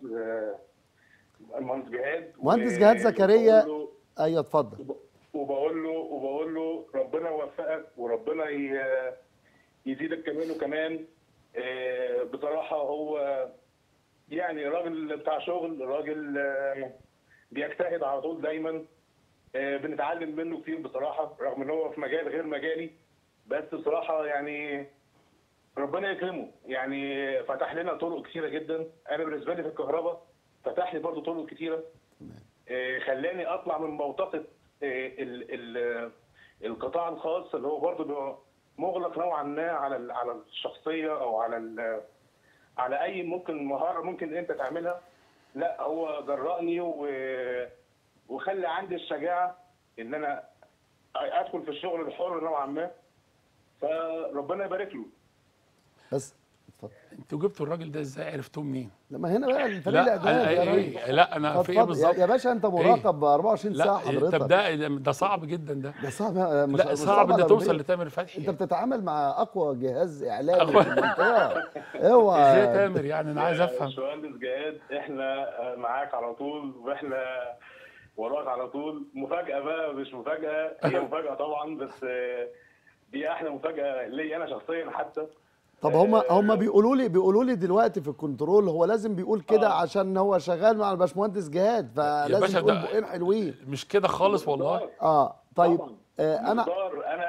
المهندس جهاد مهندس و- جهاد زكريا. وبقول له- ايوه اتفضل وبقول له وبقول له ربنا يوفقك وربنا ي- يزيدك كمان وكمان آه، بصراحه هو يعني راجل بتاع شغل راجل آه، بيجتهد على طول دايما آه، بنتعلم منه كتير بصراحه رغم ان هو في مجال غير مجالي بس بصراحه يعني ربنا يكرمه يعني فتح لنا طرق كتيره جدا انا بالنسبه لي في الكهرباء فتح لي برضو طرق كتيره آه، خلاني اطلع من بوتقه آه، ال- ال- القطاع الخاص اللي هو برضو بيبقى مغلق نوعا ما على ال- على الشخصيه او على ال- على اي ممكن مهاره ممكن انت تعملها لا هو جرأني و... وخلى عندي الشجاعه ان انا ادخل في الشغل الحر نوعا ما فربنا يبارك له بس اتفضل انتوا جبتوا الراجل ده ازاي عرفتوه منين؟ لما هنا بقى الفريق لا الاعداد أنا يا ريس إيه لا انا في ايه اتفضل. يا- بالظبط؟ يا باشا انت مراقب 24 ساعه لا حضرتك طب ده ده صعب جدا ده ده صعب مش لا مش صعب على ان توصل الربيع. لتامر فتحي انت بتتعامل مع اقوى جهاز اعلامي أقوى. في المنطقه اوعى ازاي تامر يعني انا عايز يا افهم باشمهندس جهاد احنا معاك على طول واحنا وراك على طول مفاجأة بقى مش مفاجأة هي مفاجأة طبعا بس آه، دي احلى مفاجأة ليا انا شخصيا حتى طب هم هم بيقولوا لي بيقولوا لي دلوقتي في الكنترول هو لازم بيقول كده آه. عشان هو شغال مع الباشمهندس جهاد فلازم باشا يقول ده- بقين حلوين مش كده خالص والله اه طيب طبعاً. آه انا مقدار انا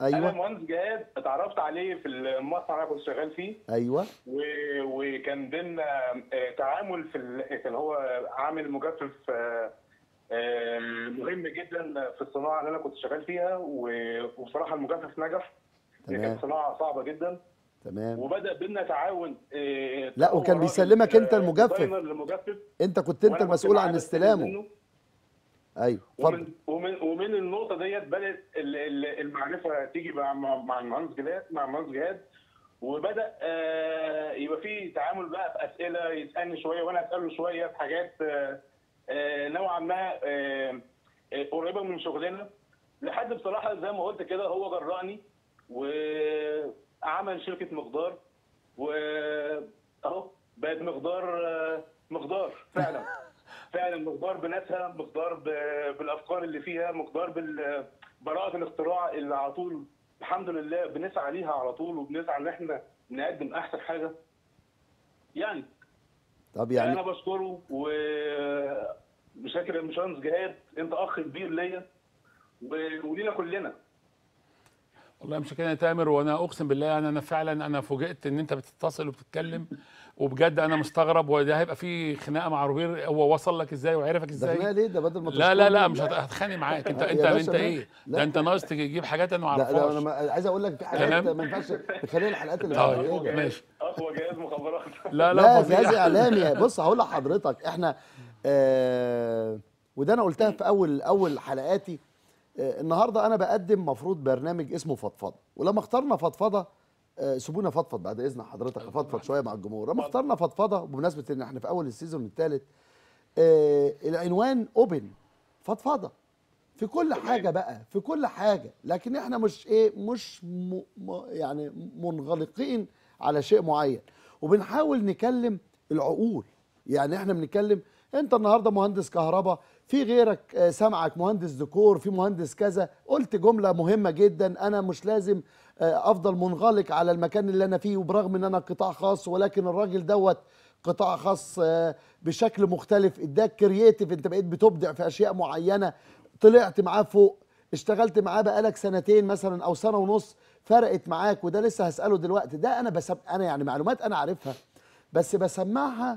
انا ايوه المهندس جهاد اتعرفت عليه في المصنع اللي انا كنت شغال فيه ايوه و- وكان بينا آه، تعامل في ال- كان هو عامل مجفف آه، آه، مهم جدا في الصناعه اللي انا كنت شغال فيها و- وبصراحه المجفف نجح هي تمام. كانت صناعه صعبه جدا تمام وبدا بينا تعاون آه، لا، هو وكان راجل، بيسلمك أنت آه، المجفف. ديزاينر للمجفف انت كنت انت وأنا كنت المسؤول معاه عن بستلم استلامه منه. ايوه اتفضل ومن ومن ومن النقطه ديت بدات ال- ال- المعرفه تيجي مع مع مع المهندس جهاد مع المهندس جهاد وبدا آه، يبقى في تعامل بقى في اسئله يسالني شويه وانا اساله شويه في حاجات آه، آه، نوعا ما آه، آه، قريبه من شغلنا لحد بصراحه زي ما قلت كده هو جرأني وعمل شركه مقدار واهو بقت مقدار آه، مقدار فعلا فعلا مقدار بناسها مقدار ب- بالافكار اللي فيها مقدار براءة الاختراع اللي على طول الحمد لله بنسعى ليها على طول وبنسعى ان احنا نقدم احسن حاجه يعني, طب يعني يعني انا بشكره ومشاكر المشمهندس جهاد انت اخ كبير ليا و- ولينا كلنا والله مش كده يا تامر وانا اقسم بالله يعني انا فعلا انا فوجئت ان انت بتتصل وبتتكلم وبجد انا مستغرب وده هيبقى في خناقه مع روبير هو وصل لك ازاي وعرفك ده ازاي خناقه ليه ده بدل ما لا لا لا تشكرني. مش هت- هتخانق معاك انت يا انت باشا انت لا. ايه لا. ده انت ناقص تجيب حاجات انا ما لا لا انا اعرفهاش ما- عايز اقول لك في تمام. حاجات ما ينفعش تخليها الحلقات اللي بعد طيب كده ماشي اقوى جهاز مخابرات لا لا لا جهاز فظيع اعلامي بص هقول لحضرتك احنا آه وده انا قلتها في اول اول حلقاتي آه النهارده انا بقدم مفروض برنامج اسمه فضفضه ولما اخترنا فضفضه آه سيبونا فضفض بعد اذن حضرتك افضفض شويه مع الجمهور لما اخترنا فضفضه بمناسبه ان احنا في اول السيزون الثالث آه العنوان اوبن فضفضه في كل حاجه بقى في كل حاجه لكن احنا مش ايه مش م م يعني منغلقين على شيء معين وبنحاول نكلم العقول يعني احنا بنتكلم انت النهارده مهندس كهرباء في غيرك آه، سامعك مهندس ديكور في مهندس كذا قلت جمله مهمه جدا انا مش لازم آه، افضل منغلق على المكان اللي انا فيه وبرغم ان انا قطاع خاص ولكن الراجل دوت قطاع خاص آه، بشكل مختلف اداك كرييتيف انت بقيت بتبدع في اشياء معينه طلعت معاه فوق اشتغلت معاه بقالك سنتين مثلا او سنه ونص فرقت معاك وده لسه هساله دلوقتي ده انا بسم انا يعني معلومات انا عارفها بس بسمعها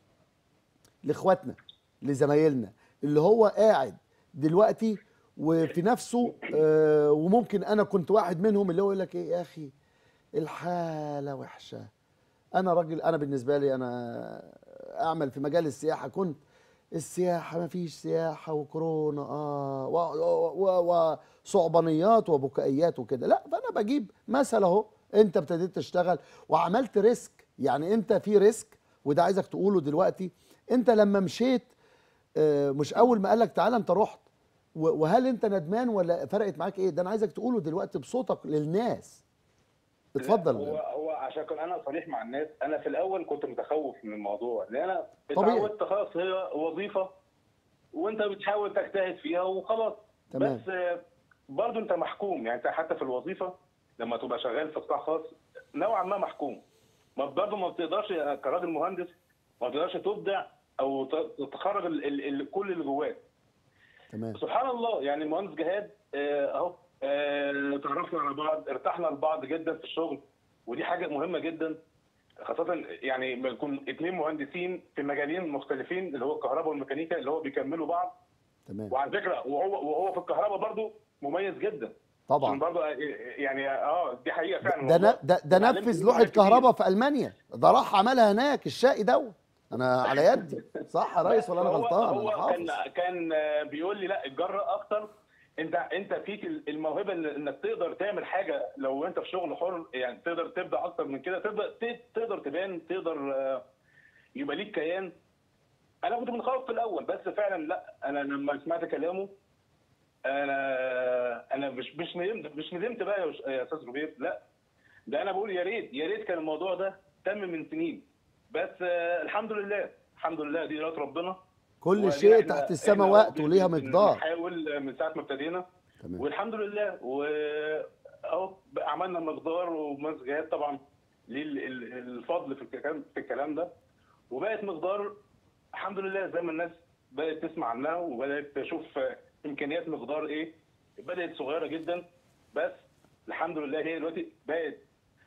لاخواتنا لزمايلنا اللي هو قاعد دلوقتي وفي نفسه آه وممكن انا كنت واحد منهم اللي هو يقول لك ايه يا اخي الحاله وحشه انا راجل انا بالنسبه لي انا اعمل في مجال السياحه كنت السياحه ما فيش سياحه وكورونا اه و- و- وصعبانيات وبكائيات وكده لا فانا بجيب مثل اهو انت ابتديت تشتغل وعملت ريسك يعني انت في ريسك وده عايزك تقوله دلوقتي انت لما مشيت آه، مش اول ما قالك تعالى انت رحت و- وهل انت ندمان ولا فرقت معاك ايه ده انا عايزك تقوله دلوقتي بصوتك للناس اتفضل هو هو عشان اكون انا صريح مع الناس انا في الاول كنت متخوف من الموضوع لان انا طبيعي. اتعودت خلاص هي وظيفه وانت بتحاول تجتهد فيها وخلاص تمام. بس آه، برضه انت محكوم يعني انت حتى في الوظيفه لما تبقى شغال في قطاع خاص نوعا ما محكوم ما برضه ما بتقدرش كراجل مهندس ما بتقدرش تبدع او ت- تخرج ال- ال- ال- كل اللي جواك تمام سبحان الله يعني المهندس جهاد آه، اهو آه، تعرفنا على بعض ارتحنا لبعض جدا في الشغل ودي حاجه مهمه جدا خاصة يعني لما يكون اثنين مهندسين في مجالين مختلفين اللي هو الكهرباء والميكانيكا اللي هو بيكملوا بعض تمام وعلى فكرة وهو وهو في الكهرباء برضو مميز جدا عشان طبعا برضو آه، يعني اه دي حقيقة فعلا ده والله. ن- ده ده اتعلمت نفذ منه لوحه حاجات كتير. كهرباء في المانيا ده راح عملها هناك الشقي دوت انا على يدي صح يا ريس ولا انا هو- غلطان هو انا كان حافظ كان آه، بيقول لي لا اتجرأ اكتر انت انت فيك الموهبه إن- انك تقدر تعمل حاجه لو انت في شغل حر يعني تقدر تبدا اكتر من كده تقدر ت- تقدر تبان تقدر آه، يبقى ليك كيان انا كنت متخوف في الاول بس فعلا لا انا لما سمعت كلامه انا انا مش مش ندمت مش ندمت بقى يا أس- يا استاذ روبير لا ده انا بقول يا ريت يا ريت كان الموضوع ده تم من سنين بس آه، الحمد لله الحمد لله دي اراده ربنا كل وأدينا شيء إحنا- تحت السماء إحنا وقت بن- وليها بن- مقدار بنحاول من ساعه ما ابتدينا تمام والحمد لله واهو بقى عملنا مقدار ومسجات طبعا ليه ال- ال- الفضل في الكلام في الكلام ده وبقت مقدار الحمد لله زي ما الناس بدات تسمع عنها وبدات تشوف امكانيات مقدار ايه بدات صغيره جدا بس الحمد لله هي دلوقتي بقت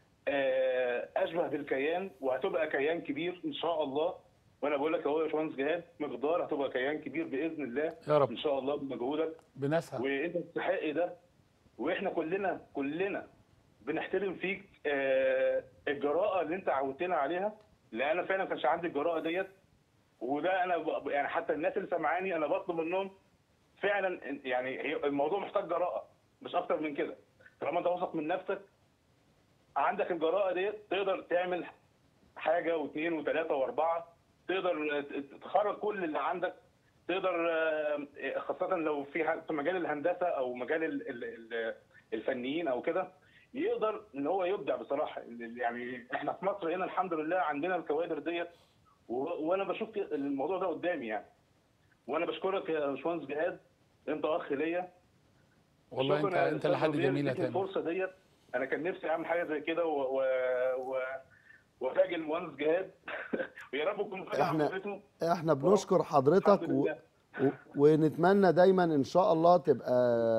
آه، اشبه بالكيان وهتبقى كيان كبير ان شاء الله وانا بقول لك اهو يا باشمهندس جهاد مقدار هتبقى كيان كبير باذن الله يا رب ان شاء الله بمجهودك بنسها وانت تستحق ده واحنا كلنا كلنا بنحترم فيك آه، الجراءه اللي انت عودتنا عليها لان انا فعلا ما كانش عندي الجراءه ديت وده انا ب- يعني حتى الناس اللي سامعاني انا بطلب منهم فعلا إن- يعني هي الموضوع محتاج جراءه مش اكتر من كده طالما انت واثق من نفسك عندك الجراءه ديت تقدر تعمل حاجه واثنين وثلاثه واربعه تقدر ت- تخرج كل اللي عندك تقدر آه، خاصه لو في ح- في مجال الهندسه او مجال ال- ال- ال- الفنيين او كده يقدر ان هو يبدع بصراحه يعني احنا في مصر هنا الحمد لله عندنا الكوادر ديت و- وانا بشوف كده الموضوع ده قدامي يعني وانا بشكرك يا باشمهندس جهاد انت اخ ليا والله انت شكراً يا انت أستاذ اللي حد وزير جميل يا اديتني تامر الفرصه ديت انا كان نفسي اعمل حاجه زي كده و... و... و... وافاجئ المهندس جهاد ويا رب تكون فاجئ إحنا- حضرته احنا بنشكر حضرتك الحمد و... لله و... ونتمنى دايما ان شاء الله تبقى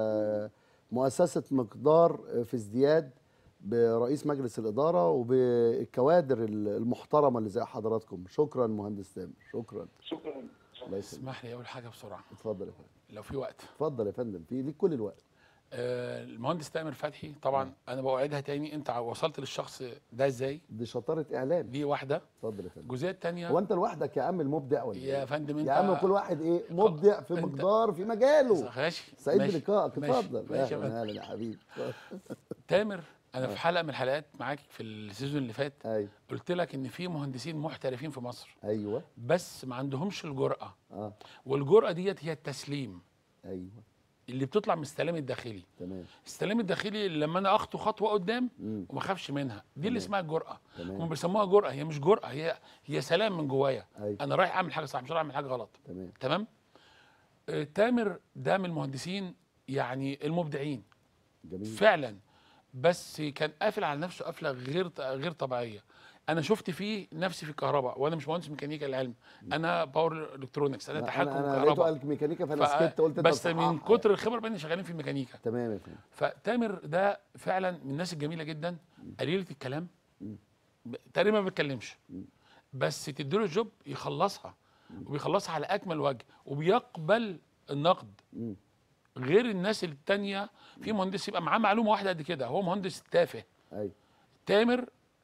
مؤسسة مقدار في ازدياد برئيس مجلس الإدارة وبالكوادر المحترمة اللي زي حضراتكم شكرا مهندس تامر شكرا شكرا الله يسلمك اسمح لي اول حاجه بسرعه اتفضل يا فندم لو في وقت اتفضل يا فندم في ليك كل الوقت آه، المهندس تامر فتحي طبعا انا بوعدها تاني انت وصلت للشخص ده ازاي دي شطارة إعلام دي واحده اتفضل يا فندم الجزئيه الثانيه هو أنت لوحدك يا عم المبدع ولا يا إيه؟ فندم انت يا عم كل واحد إيه مبدع في أنت- مقدار في مجاله ماشي سعيد ماشي، بلقائك ماشي، اتفضل ماشي يا اهلا فندم. اهلا يا حبيبي اتفضل. تامر انا في حلقه من الحلقات معاك في السيزون اللي فات ايوه قلت لك ان في مهندسين محترفين في مصر ايوه بس ما عندهمش الجرأه اه والجرأه ديت هي التسليم ايوه اللي بتطلع من السلام الداخلي تمام السلام الداخلي اللي لما انا اخطو خطوه قدام مم. وما اخافش منها دي اللي اسمها الجرأه تمام. هم بيسموها جرأه هي مش جرأه هي هي سلام من جوايا أيوة. انا رايح اعمل حاجه صح مش رايح اعمل حاجه غلط تمام تمام آه، تامر ده من المهندسين يعني المبدعين جميل فعلا بس كان قافل على نفسه قفله غير غير طبيعيه انا شفت فيه نفسي في الكهرباء وانا مش مهندس ميكانيكا العلم انا باور الكترونكس انا تحكم انا انا لقيته كهرباء قال ميكانيكا فانا ف- سكت قلت انت بس من تصححها كتر الخبره باني شغالين في الميكانيكا تمام يا فندم فتامر ده فعلا من الناس الجميله جدا قليله الكلام ب- تقريبا ما بيتكلمش بس تديله الجوب يخلصها وبيخلصها على اكمل وجه وبيقبل النقد مم. غير الناس التانية في مهندس يبقى معاه معلومه واحده قد كده هو مهندس تافه ايوه تامر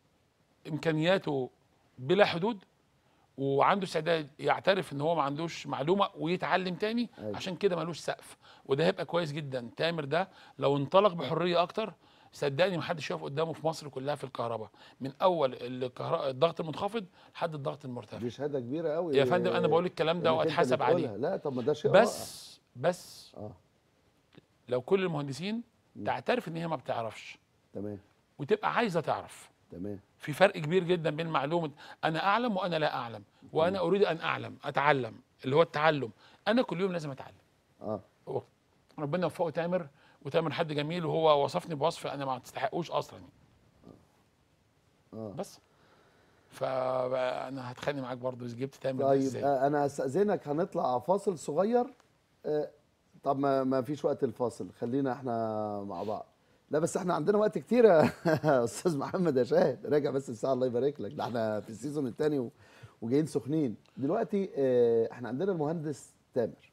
امكانياته بلا حدود وعنده استعداد يعترف ان هو ما عندوش معلومه ويتعلم تاني أيوة. عشان كده ملوش سقف وده هيبقى كويس جدا تامر ده لو انطلق بحريه اكتر صدقني محدش يقف قدامه في مصر كلها في الكهرباء من اول الكهرباء الضغط المنخفض لحد الضغط المرتفع دي شهاده كبيره قوي يا فندم انا بقول الكلام ده إنك أنت واتحاسب بتقولها. عليه لا طب ما ده شيء رائع. بس بس اه لو كل المهندسين تعترف ان هي ما بتعرفش تمام وتبقى عايزه تعرف تمام في فرق كبير جدا بين معلومه انا اعلم وانا لا اعلم وانا اريد ان اعلم اتعلم اللي هو التعلم انا كل يوم لازم اتعلم اه هو ربنا يوفقه تامر وتامر حد جميل وهو وصفني بوصف انا ما تستحقوش اصلا اه بس فانا هتخانق معاك برضو اذا جبت تامر ده طيب ازاي آه انا هستاذنك هنطلع فاصل صغير آه طب ما, ما فيش وقت الفاصل خلينا احنا مع بعض لا بس احنا عندنا وقت كتير يا استاذ محمد يا شاهد راجع بس الساعه الله يبارك لك ده احنا في السيزون الثاني و... وجايين سخنين دلوقتي اه احنا عندنا المهندس تامر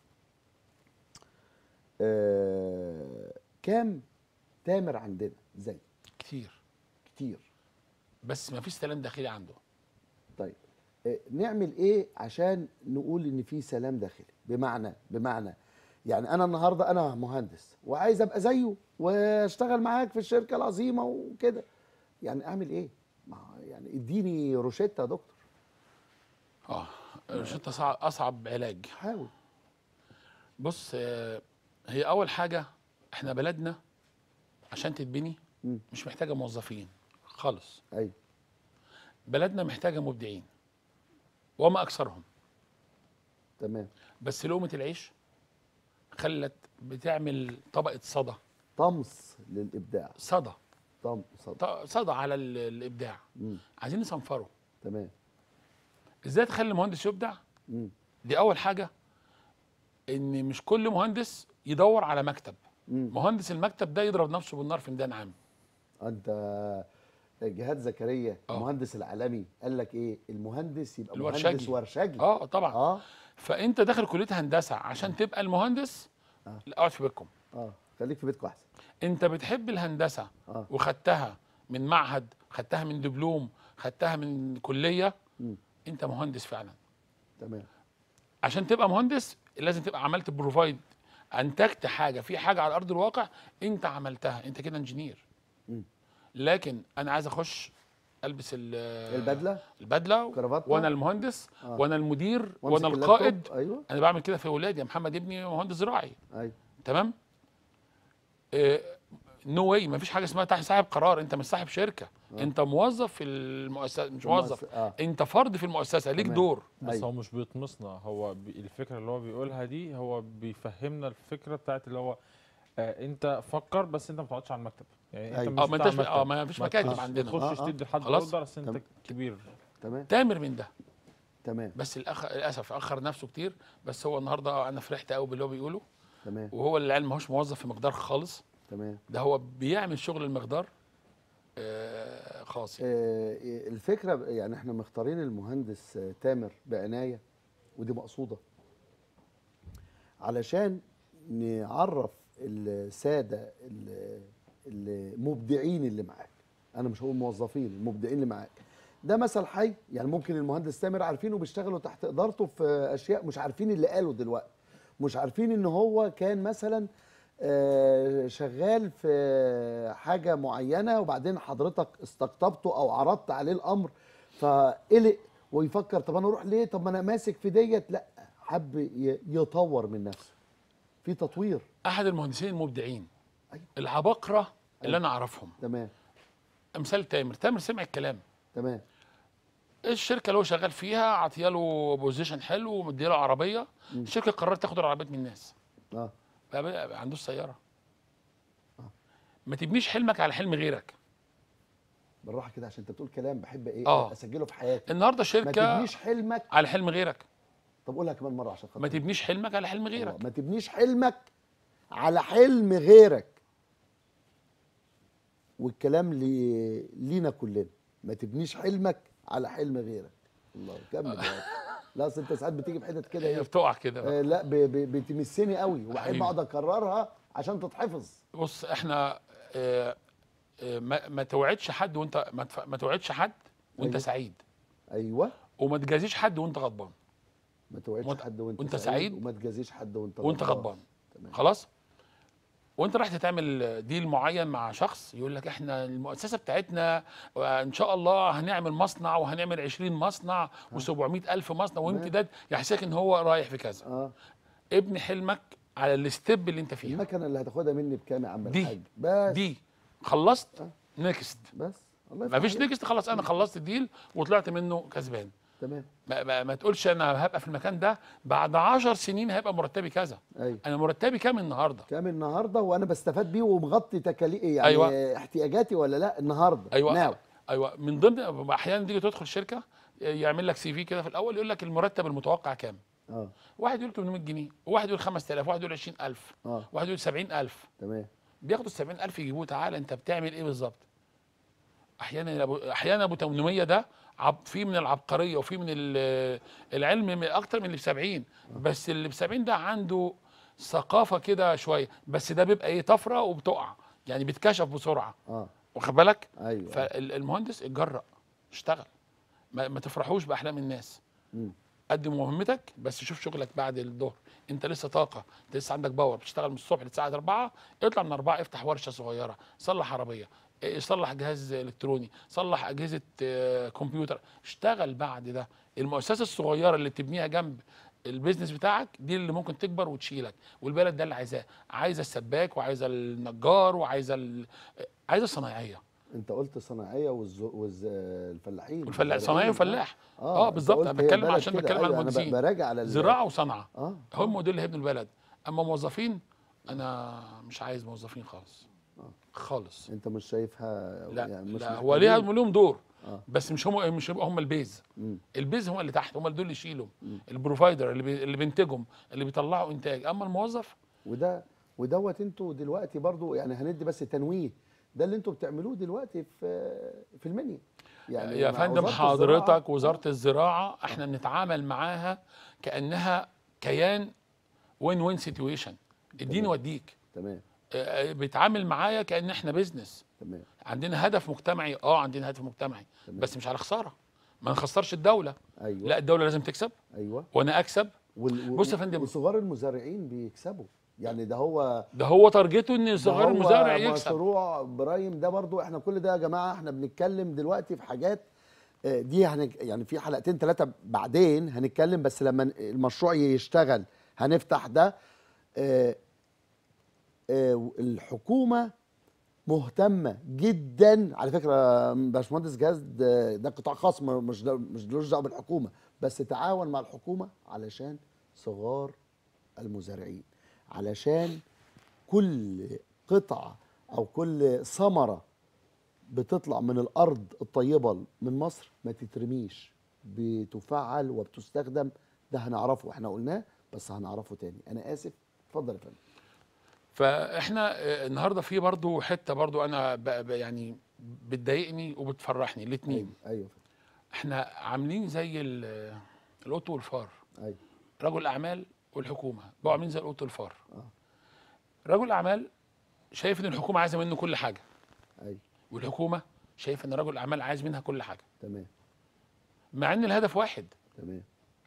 اه كام تامر عندنا زي كتير كتير بس ما فيش سلام داخلي عنده طيب آه، نعمل ايه عشان نقول ان في سلام داخلي بمعنى بمعنى يعني انا النهارده انا مهندس وعايز ابقى زيه واشتغل معاك في الشركه العظيمه وكده يعني اعمل ايه ما يعني اديني روشته يا دكتور اه الروشته صعب اصعب علاج حاول بص آه، هي اول حاجه احنا بلدنا عشان تتبني مم. مش محتاجه موظفين خالص ايوه بلدنا محتاجه مبدعين وما اكثرهم تمام بس لقمه العيش خلت بتعمل طبقه صدى طمس للابداع صدى طمس صدى ط- صدى على ال- الابداع مم. عايزين نصنفره تمام ازاي تخلي المهندس يبدع مم. دي اول حاجه ان مش كل مهندس يدور على مكتب مم. مهندس المكتب ده يضرب نفسه بالنار في ميدان عام انت جهاد زكريا آه. المهندس العالمي قال لك ايه المهندس يبقى الورشجي. مهندس ورشجي اه طبعا اه فانت داخل كليه هندسه عشان تبقى المهندس آه. لا، اقعد في بيتكم اه خليك في بيتكم احسن انت بتحب الهندسه اه وخدتها من معهد خدتها من دبلوم خدتها من كليه مم. انت مهندس فعلا تمام عشان تبقى مهندس لازم تبقى عملت بروفايد انتجت حاجه في حاجه على ارض الواقع انت عملتها انت كده انجينير مم. لكن انا عايز اخش البس ال- البدله البدله كرافته وانا المهندس آه. وانا المدير وامسك وانا اللابتوب. القائد ايوه انا بعمل كده في اولادي يا محمد ابني مهندس زراعي ايوه تمام نو واي ما فيش حاجه اسمها تحت صاحب قرار انت مش صاحب شركه آه. انت موظف في المؤسسه مش موظف اه انت فرد في المؤسسه ليك تمام. دور بس أيوة. هو مش بيطمسنا هو بي الفكره اللي هو بيقولها دي هو بيفهمنا الفكره بتاعت اللي هو آه انت فكر بس انت ما تقعدش على المكتب يعني أيوة. انت اه مش ما بتاع انتش اه مكتب. ما فيش ما مكاتب تخش- عندنا ما آه، تخش آه. تدي لحد خلاص. اوردر اصل انت تمام. كبير تمام تامر من ده تمام بس الأخ... للاسف اخر نفسه كتير بس هو النهارده انا فرحت قوي باللي هو بيقوله تمام وهو العلم ماهوش موظف في مقدار خالص تمام ده هو بيعمل شغل المقدار آه خاص يعني. آه الفكره ب- يعني احنا مختارين المهندس آه، تامر بعنايه ودي مقصوده علشان نعرف الساده ال- المبدعين اللي معاك انا مش هقول موظفين المبدعين اللي معاك ده مثل حي يعني ممكن المهندس تامر عارفينه بيشتغلوا تحت ادارته في اشياء مش عارفين اللي قاله دلوقتي مش عارفين ان هو كان مثلا آه، شغال في حاجه معينه وبعدين حضرتك استقطبته او عرضت عليه الامر فقلق ويفكر طب انا اروح ليه طب ما انا ماسك في ديت لا حب ي- يطور من نفسه في تطوير احد المهندسين المبدعين أيوة. العباقره اللي انا اعرفهم تمام امثال تامر تامر سمع الكلام تمام الشركه اللي هو شغال فيها عطيه له بوزيشن حلو ومديه له عربيه مم. الشركه قررت تاخد العربيات من الناس اه بقى بقى بقى عندوش سياره ما تبنيش حلمك على حلم غيرك بالراحه كده عشان انت بتقول كلام بحب ايه آه. اسجله في حياتي النهارده ما شركه تبنيش حلمك على حلم غيرك طب قولها كمان مره عشان خاطر ما تبنيش حلمك على حلم آه، غيرك ما تبنيش حلمك على حلم غيرك والكلام لي... لينا كلنا ما تبنيش حلمك على حلم غيرك الله كمل يا لا اصل انت ساعات بتيجي في حتت كده هي ايه بتقع كده بقى. آه لا ب... ب... بتمسني قوي وبحب حبيبي. اقعد اكررها عشان تتحفظ بص احنا آه، آه، ما ما توعدش حد وانت ما تف- ما توعدش حد وانت أيوة. سعيد ايوه وما تجازيش حد وانت غضبان ما توعدش وأنت- حد وانت, وأنت سعيد وما تجازيش حد وانت وانت غضبان تمام خلاص وانت رايح تعمل ديل معين مع شخص يقول لك احنا المؤسسه بتاعتنا ان شاء الله هنعمل مصنع وهنعمل 20 مصنع و700 الف مصنع وامتداد يحسسك ان هو رايح في كذا اه ابني حلمك على الستيب اللي انت فيها المكنه اللي هتاخدها مني بكام يا عم دي. الحاج بس دي خلصت آه. نكست بس الله يفتح مفيش عليك. نكست خلاص انا خلصت الديل وطلعت منه كسبان تمام ما, ما, ما تقولش انا هبقى في المكان ده بعد عشر سنين هيبقى مرتبي كذا ايوه انا مرتبي كام النهارده كام النهارده وانا بستفاد بيه ومغطي تكاليف يعني أيوة. أيوة. احتياجاتي ولا لا النهارده ايوه ناو ايوه من ضمن احيانا تيجي تدخل شركه يعمل لك سي في كده في الاول يقول لك المرتب المتوقع كام اه واحد يقول 800 جنيه وواحد يقول 5000 واحد يقول 20000 اه واحد يقول 70000 تمام بياخدوا ال 70000 يجيبوه تعالى انت بتعمل ايه بالظبط احيانا أبو احيانا ابو 800 ده عب في من العبقريه وفي من ال- العلم من اكتر من اللي ب 70 بس اللي ب 70 ده عنده ثقافه كده شويه بس ده بيبقى ايه طفره وبتقع يعني بيتكشف بسرعه اه واخد بالك ايوه فالمهندس اتجرأ اشتغل ما, ما تفرحوش باحلام الناس مم. قدم مهمتك بس شوف شغلك بعد الظهر انت لسه طاقه انت لسه عندك باور بتشتغل من الصبح للساعه 4 اطلع من 4 افتح ورشه صغيره صلح عربيه اه، صلح جهاز الكتروني صلح اجهزه اه، كمبيوتر اشتغل بعد ده المؤسسه الصغيره اللي بتبنيها جنب البيزنس بتاعك دي اللي ممكن تكبر وتشيلك والبلد ده اللي عايزاه عايزه السباك وعايزه النجار وعايزه ال- عايزه الصنايعيه انت قلت صناعيه والز... والز... الفلاحين والفلاح صناعي وفلاح اه اه بالظبط أنت انا قلت هي بتكلم البلد عشان كده. بتكلم عن أيوة أنا ب- المهندسين براجع على ال- زراعه وصنعه اه هم دول اللي هيبنوا البلد اما موظفين انا مش عايز موظفين خالص آه. خالص انت مش شايفها لا يعني مش لا هو ليها محتاجين- لهم دور آه. بس مش هم مش هم البيز مم. البيز هم اللي تحت هم دول اللي يشيلوا مم. البروفايدر اللي بي اللي بينتجهم اللي بيطلعوا انتاج اما الموظف وده ودوت انتوا دلوقتي برضو يعني هندي بس تنويه ده اللي انتوا بتعملوه دلوقتي في في المنيا يعني يا مع فندم وزارة حضرتك الزراعة- وزاره الزراعه احنا بنتعامل معاها كانها كيان وين وين سيتويشن اديني تمام. واديك تمام آه، بيتعامل معايا كان احنا بيزنس تمام عندنا هدف مجتمعي اه عندنا هدف مجتمعي تمام. بس مش على خساره ما نخسرش الدوله ايوه لا الدوله لازم تكسب ايوه وانا اكسب وال... بص يا فندم. وصغار المزارعين بيكسبوا يعني ده هو ده هو تارجته ان ده صغير هو المزارع يكسب مشروع برايم ده برضو احنا كل ده يا جماعه احنا بنتكلم دلوقتي في حاجات آه، دي هن يعني في حلقتين ثلاثه بعدين هنتكلم بس لما المشروع يشتغل هنفتح ده آه، آه، الحكومه مهتمه جدا على فكره باشمهندس جهاز ده, ده قطاع خاص ما- مش ده مش دلوش دعوه بالحكومه بس تعاون مع الحكومه علشان صغار المزارعين علشان كل قطعه او كل ثمره بتطلع من الارض الطيبه من مصر ما تترميش بتفعل وبتستخدم ده هنعرفه احنا قلناه بس هنعرفه تاني انا اسف اتفضل يا فندم فاحنا آه، النهارده في برضو حته برضو انا ب- ب- يعني بتضايقني وبتفرحني الاثنين ايوه ايوه احنا عاملين زي ال- القط والفار ايوه رجل اعمال والحكومه بقوا عاملين زي القط والفار آه. رجل اعمال شايف ان الحكومه عايزه منه كل حاجه ايوه والحكومه شايف ان رجل الاعمال عايز منها كل حاجه تمام مع ان الهدف واحد تمام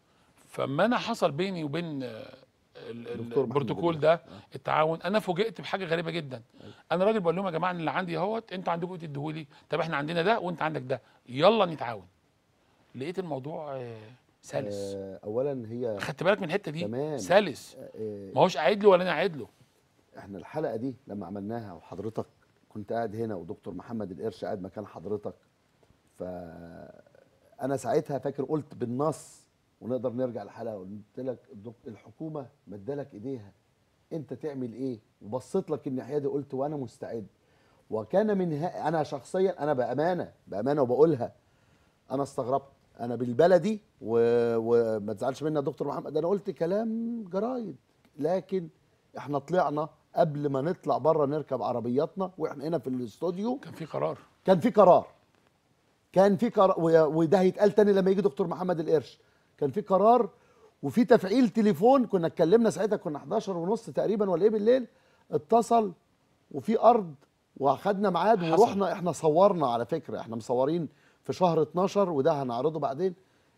فما انا حصل بيني وبين آه، ال- ال- دكتور محمد البروتوكول الدكتور. ده التعاون انا فوجئت بحاجه غريبه جدا انا راجل بقول لهم يا جماعه أنا اللي عندي اهوت انتوا عندكم تديهولي طب احنا عندنا ده وانت عندك ده يلا نتعاون لقيت الموضوع آه، سلس آه اولا هي خدت بالك من الحته دي تمام. سلس آه ما هوش قاعد له ولا انا قاعد له احنا الحلقه دي لما عملناها وحضرتك كنت قاعد هنا ودكتور محمد القرش قاعد مكان حضرتك ف انا ساعتها فاكر قلت بالنص ونقدر نرجع الحلقه قلت لك الدك- الحكومه مدالك ايديها انت تعمل ايه وبصيت لك الناحيه دي قلت وانا مستعد وكان من ها انا شخصيا انا بامانه بامانه وبقولها انا استغربت انا بالبلدي و... وما تزعلش مني يا دكتور محمد انا قلت كلام جرايد لكن احنا طلعنا قبل ما نطلع بره نركب عربياتنا واحنا هنا في الاستوديو كان في قرار كان في قرار كان في قرار و- وده هيتقال تاني لما يجي دكتور محمد القرش كان في قرار وفي تفعيل تليفون كنا اتكلمنا ساعتها كنا 11 ونص تقريبا ولا ايه بالليل اتصل وفي ارض واخدنا ميعاد حصل. ورحنا احنا صورنا على فكره احنا مصورين في شهر 12 وده هنعرضه بعدين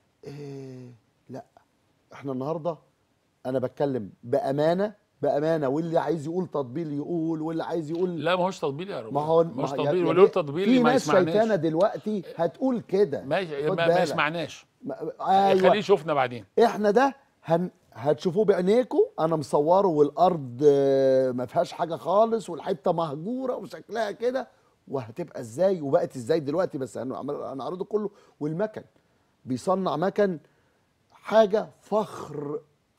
إيه لا احنا النهارده انا بتكلم بامانه بامانه واللي عايز يقول تطبيل يقول واللي عايز يقول لا ما هوش تطبيل يا رب ما هو ما هوش ما- تطبيل يعني ولو تطبيل في ما ناس شايفانا يسمعناش دلوقتي هتقول كده ماشي خد ما, ما بالك. يسمعناش ما- خليه ايوه يشوفنا بعدين احنا ده هن هتشوفوه بعينيكم انا مصوره والارض آه، ما فيهاش حاجه خالص والحته مهجوره وشكلها كده وهتبقى ازاي وبقت ازاي دلوقتي بس هنعمل- هنعرضه كله والمكن بيصنع مكن حاجه فخر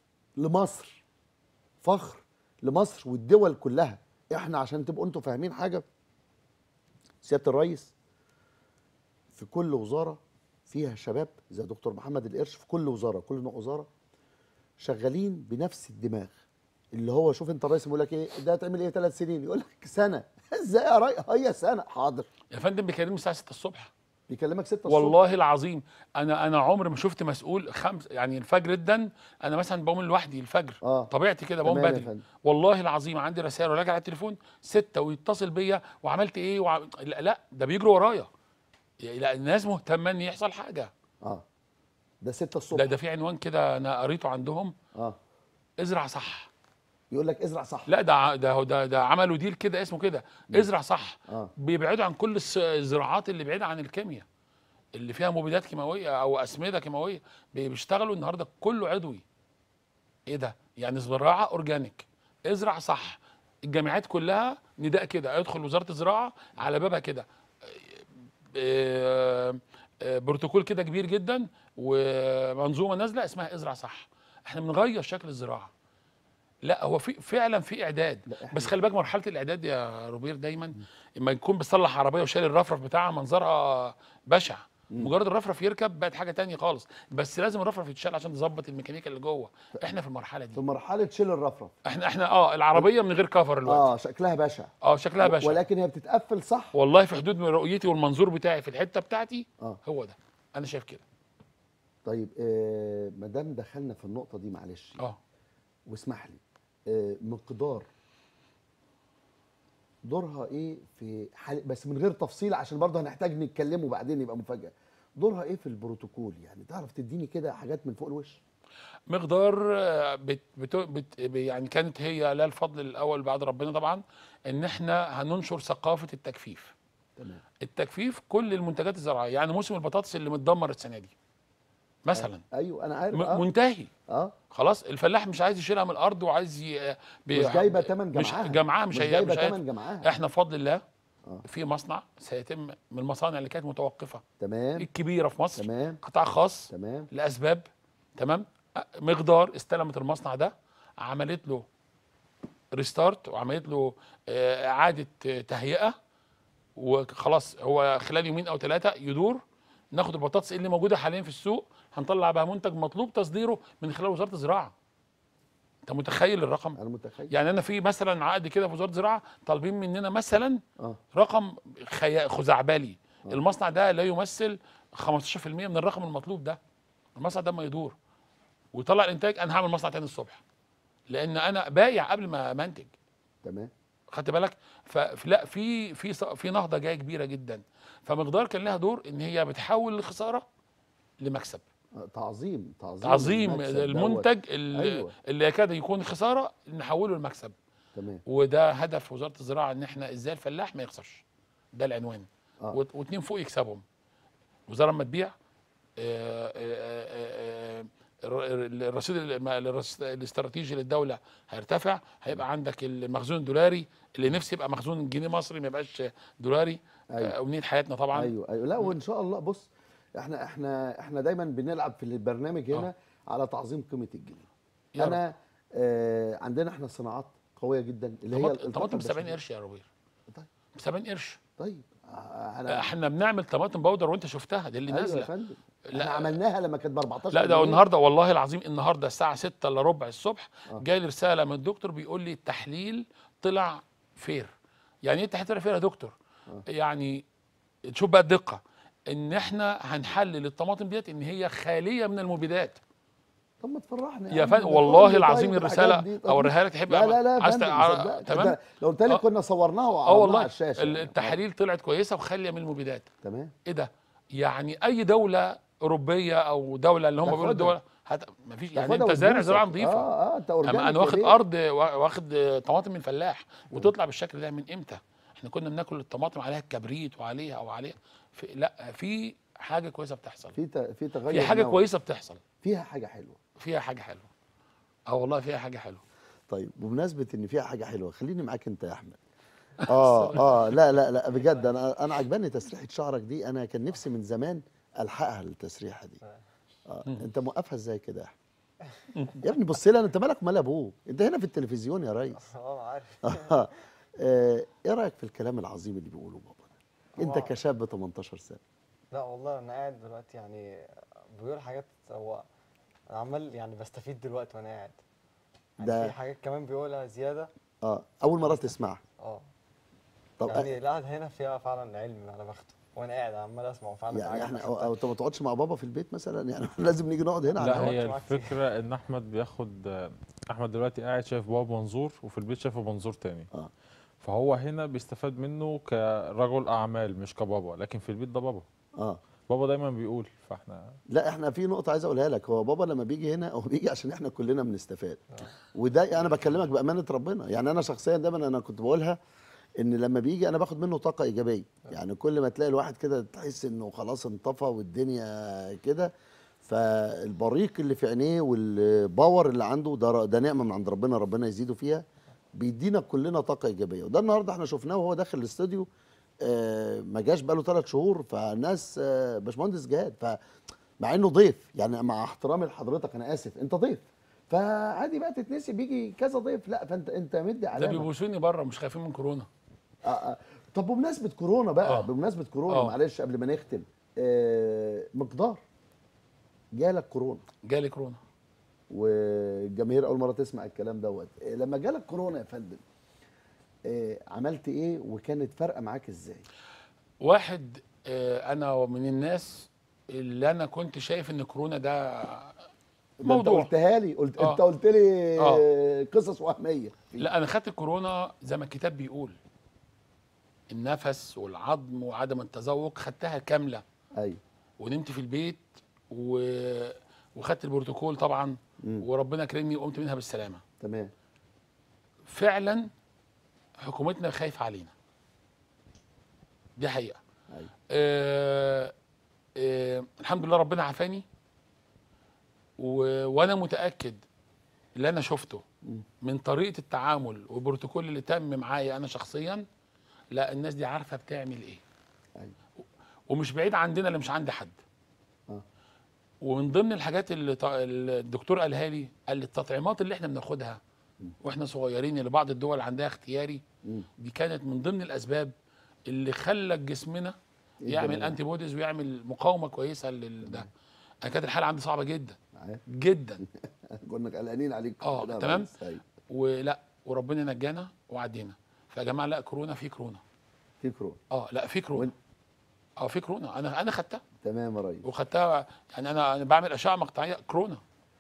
لمصر فخر لمصر والدول كلها احنا عشان تبقوا انتوا فاهمين حاجه سياده الرئيس في كل وزاره فيها شباب زي دكتور محمد القرش في كل وزاره كل نوع وزاره شغالين بنفس الدماغ اللي هو شوف انت الرئيس بيقول لك ايه ده هتعمل ايه ثلاث سنين يقول لك سنه ازاي يا ريس هي سنه حاضر يا فندم بيكلمني الساعه 6 الصبح بيكلمك 6 الصبح والله العظيم انا انا عمري ما شفت مسؤول خمس يعني الفجر جدا انا مثلا بقوم لوحدي الفجر آه. طبيعتي كده بقوم تمام يا بدري فندم. والله العظيم عندي رسائل وراجع على التليفون ستة ويتصل بيا وعملت ايه وع... لا, لا ده بيجروا ورايا لا الناس مهتمه ان يحصل حاجه اه ده 6 الصبح لا ده في عنوان كده انا قريته عندهم اه ازرع صح يقول لك ازرع صح لا ده ع- ده هو- ده ده عملوا ديل كده اسمه كده ازرع صح اه بيبعدوا عن كل الس- الزراعات اللي بعيده عن الكيمياء اللي فيها مبيدات كيماويه او اسمده كيماويه بي- بيشتغلوا النهارده كله عضوي ايه ده يعني زراعه اورجانيك ازرع صح الجامعات كلها نداء كده ادخل وزاره الزراعه على بابها كده آه، آه، بروتوكول كده كبير جدا ومنظومه نازله اسمها ازرع صح احنا بنغير شكل الزراعه لا هو في فعلا في اعداد لا، إحنا- بس خلي بالك مرحله الاعداد يا روبير دايما اما يكون بيصلح عربيه وشايل الرفرف بتاعها منظرها بشع مجرد الرفرف يركب بقت حاجه تانية خالص بس لازم الرفرف يتشال عشان تظبط الميكانيكا اللي جوه احنا في المرحله في دي مرحله شيل الرفرف احنا احنا اه العربيه من غير كفر دلوقتي اه شكلها بشع اه شكلها بشع ولكن هي بتتقفل صح والله في حدود من رؤيتي والمنظور بتاعي في الحته بتاعتي اه هو ده انا شايف كده طيب آه ما دام دخلنا في النقطه دي معلش اه واسمح لي آه مقدار دورها ايه في حال بس من غير تفصيل عشان برضه هنحتاج نتكلمه بعدين يبقى مفاجاه دورها ايه في البروتوكول يعني تعرف تديني كده حاجات من فوق الوش مقدار آه، بت بت بت يعني كانت هي لا الفضل الاول بعد ربنا طبعا ان احنا هننشر ثقافه التجفيف تمام التجفيف كل المنتجات الزراعيه يعني موسم البطاطس اللي متدمر السنه دي مثلا ايوه انا عارف م- اه, منتهي آه. خلاص الفلاح مش عايز يشيلها من الارض وعايز ي... بي- مش جايبه ثمن مش جمعها جمعها مش, مش هي جايبه مش هي- ثمن جمعها احنا بفضل الله آه. في مصنع سيتم من المصانع اللي كانت متوقفه تمام الكبيره في مصر تمام قطاع خاص تمام لاسباب تمام أ- مقدار استلمت المصنع ده عملت له ريستارت وعملت له آه، اعاده آه، تهيئه وخلاص هو خلال يومين او ثلاثه يدور ناخد البطاطس اللي موجوده حاليا في السوق هنطلع بها منتج مطلوب تصديره من خلال وزاره الزراعه انت متخيل الرقم انا متخيل يعني انا في مثلا عقد كده في وزاره الزراعه طالبين مننا مثلا اه رقم خيا- خزعبلي المصنع ده لا يمثل 15% من الرقم المطلوب ده المصنع ده ما يدور ويطلع الانتاج انا هعمل مصنع تاني الصبح لان انا بايع قبل ما ما انتج تمام خدت بالك فلا في في ص- في نهضه جايه كبيره جدا فمقدار كان لها دور ان هي بتحول الخساره لمكسب آه، تعظيم تعظيم تعظيم المكسب دوت. المنتج اللي, أيوة. اللي يكاد يكون خساره نحوله لمكسب تمام وده هدف وزاره الزراعه ان احنا ازاي الفلاح ما يخسرش ده العنوان آه. وات- واتنين فوق يكسبهم وزاره اما تبيع آه، آه، آه، آه، الر- الرصيد الم- الرص- الاستراتيجي للدوله هيرتفع هيبقى عندك المخزون الدولاري اللي نفسي يبقى مخزون جنيه مصري ما يبقاش دولاري أيوة. آه، امنيه حياتنا طبعا ايوه ايوه لا وان شاء الله بص احنا احنا احنا دايما بنلعب في البرنامج هنا على تعظيم قيمه الجنيه يا رب. انا آه عندنا احنا صناعات قويه جدا اللي هي طماط- الطاقة طماطم ب 70 البشرية. قرش يا روبير طيب. ب 70 قرش طيب آه، انا احنا بنعمل طماطم بودر وانت شفتها دي اللي ايوه يا نازله فندم لا. احنا عملناها لما كانت ب 14 لا ده جنيه. النهارده والله العظيم النهارده الساعه 6 الا ربع الصبح آه. جاي لي رساله من الدكتور بيقول لي التحليل طلع فير يعني ايه التحليل طلع فير يا دكتور آه. يعني تشوف بقى الدقه ان احنا هنحلل الطماطم ديت ان هي خاليه من المبيدات طب ما تفرحنا يا عم، فندم ما والله تقول لي العظيم طيب الرساله الحاجات دي. طب اوريها لك تحب لا لا لا يا عايز فندم تع- صدقني. تمام ده لو قلت لي آه. كنا صورناها اه وعرضناها والله على الشاشه ال- يعني. التحاليل طلعت كويسه وخاليه من المبيدات آه، تمام ايه ده يعني اي دوله اوروبيه او دوله اللي هم تاخدها. بيقولوا الدول هت... مفيش يعني تاخدها انت زارع وتبوسك. زراعه نظيفه اه اه انت اما اورجانيك انا يا واخد بيه. ارض وا- واخد طماطم من فلاح وتطلع بالشكل ده من امتى احنا كنا بناكل الطماطم عليها الكبريت وعليها او عليها في لا في حاجه كويسه بتحصل في ت- في تغير في حاجه نوعي. كويسه بتحصل فيها حاجه حلوه فيها حاجه حلوه اه والله فيها حاجه حلوه طيب بمناسبه ان فيها حاجه حلوه خليني معاك انت يا احمد اه اه لا لا لا بجد انا انا عجباني تسريحه شعرك دي انا كان نفسي من زمان الحقها التسريحه دي اه انت موقفها ازاي كده يا احمد يا ابني بص لي انت مالك ومال ابوك انت هنا في التلفزيون يا ريس اه عارف آه. آه، ايه رايك في الكلام العظيم اللي بيقوله بابا ده انت هو- كشاب 18 سنه لا والله انا قاعد دلوقتي يعني بيقول حاجات هو انا عمال يعني بستفيد دلوقتي وانا قاعد يعني ده- في حاجات كمان بيقولها زياده اه اول مره تسمعها اه طب يعني القعده هنا فيها فعلا علم انا باخده وانا قاعد عمال اسمع فعلا يعني حاجة احنا أخدتها. او, أو انت ما تقعدش مع بابا في البيت مثلا يعني لازم نيجي نقعد هنا على لا الهوا. هي معاك فيه. الفكره ان احمد بياخد احمد دلوقتي قاعد شايف بابا منظور وفي البيت شايفه منظور تاني آه. فهو هنا بيستفاد منه كرجل اعمال مش كبابا لكن في البيت ده بابا اه بابا دايما بيقول فاحنا لا احنا في نقطه عايز اقولها لك هو بابا لما بيجي هنا هو بيجي عشان احنا كلنا بنستفاد وده انا بكلمك بامانه ربنا يعني انا شخصيا دايما انا كنت بقولها ان لما بيجي انا باخد منه طاقه ايجابيه يعني كل ما تلاقي الواحد كده تحس انه خلاص انطفى والدنيا كده فالبريق اللي في عينيه والباور اللي عنده ده ده نعمه من عند ربنا ربنا يزيده فيها بيدينا كلنا طاقه ايجابيه وده النهارده احنا شفناه وهو داخل الاستوديو آه، ما جاش بقاله ثلاث شهور فالناس آه، باشمهندس جهاد ف مع انه ضيف يعني مع احترامي لحضرتك انا اسف انت ضيف فعادي بقى تتنسي بيجي كذا ضيف لا فانت انت مدي ده علامه بيبوسوني بره مش خايفين من كورونا آه آه. طب بمناسبه كورونا بقى آه. بمناسبه كورونا آه. معلش قبل ما نختم آه، مقدار جالك كورونا جالي كورونا والجماهير اول مره تسمع الكلام دوت آه، لما جالك كورونا يا فندم آه، عملت ايه وكانت فارقه معاك ازاي واحد آه، انا من الناس اللي انا كنت شايف ان كورونا ده ده انت موضوع قلتها لي قلت آه. انت قلت لي آه. آه، قصص وهميه لا انا خدت الكورونا زي ما الكتاب بيقول النفس والعظم وعدم التذوق خدتها كامله ايوه ونمت في البيت و... وخدت البروتوكول طبعا مم. وربنا كرمني وقمت منها بالسلامه تمام فعلا حكومتنا خايفه علينا دي حقيقه ايوه آه آه الحمد لله ربنا عافاني و... وانا متاكد اللي انا شفته مم. من طريقه التعامل والبروتوكول اللي تم معايا انا شخصيا لا الناس دي عارفه بتعمل ايه ايوه ومش بعيد عندنا اللي مش عند حد آه. ومن ضمن الحاجات اللي ط- اللي الدكتور قالها لي قال لي التطعيمات اللي احنا بناخدها واحنا صغيرين اللي بعض الدول عندها اختياري مم. دي كانت من ضمن الاسباب اللي خلت جسمنا إيه يعمل الجمال ده؟ انتي بوديز ويعمل مقاومه كويسه لده انا كانت الحاله عندي صعبه جدا معايا جدا كنا قلقانين عليك آه، كلنا يا تمام. ريس. ايوه ولا وربنا نجانا وعدينا فيا جماعه لا كورونا في كورونا في كورونا اه لا في كورونا وإنت- اه في كورونا انا انا خدتها تمام يا ريس وخدتها يعني انا انا بعمل اشعه مقطعيه كورونا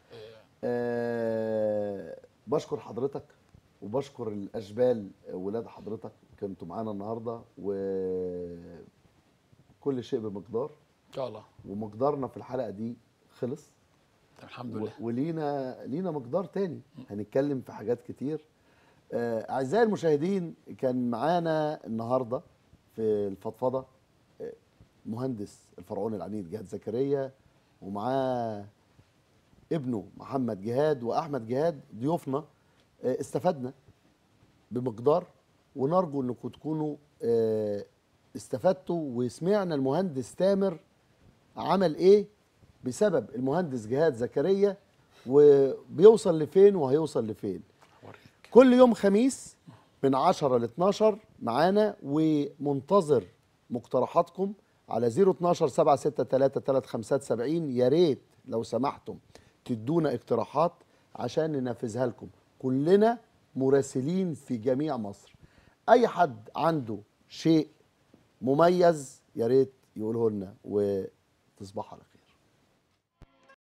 أه بشكر حضرتك وبشكر الاشبال ولاد حضرتك كنتوا معانا النهارده وكل شيء بمقدار ان شاء الله ومقدارنا في الحلقه دي خلص طب الحمد و- لله ولينا لينا مقدار تاني هنتكلم في حاجات كتير آه، اعزائي المشاهدين كان معانا النهارده في الفضفضه آه، مهندس الفرعون العنيد جهاد زكريا ومعاه ابنه محمد جهاد واحمد جهاد ضيوفنا آه، استفدنا بمقدار ونرجو انكم تكونوا آه، استفدتوا وسمعنا المهندس تامر عمل ايه بسبب المهندس جهاد زكريا وبيوصل لفين وهيوصل لفين أوريك. كل يوم خميس من 10 ل 12 معانا ومنتظر مقترحاتكم على 012 763 3570 يا ريت لو سمحتم تدونا اقتراحات عشان ننفذها لكم كلنا مراسلين في جميع مصر اي حد عنده شيء مميز يا ريت يقوله لنا وتصبحوا على خير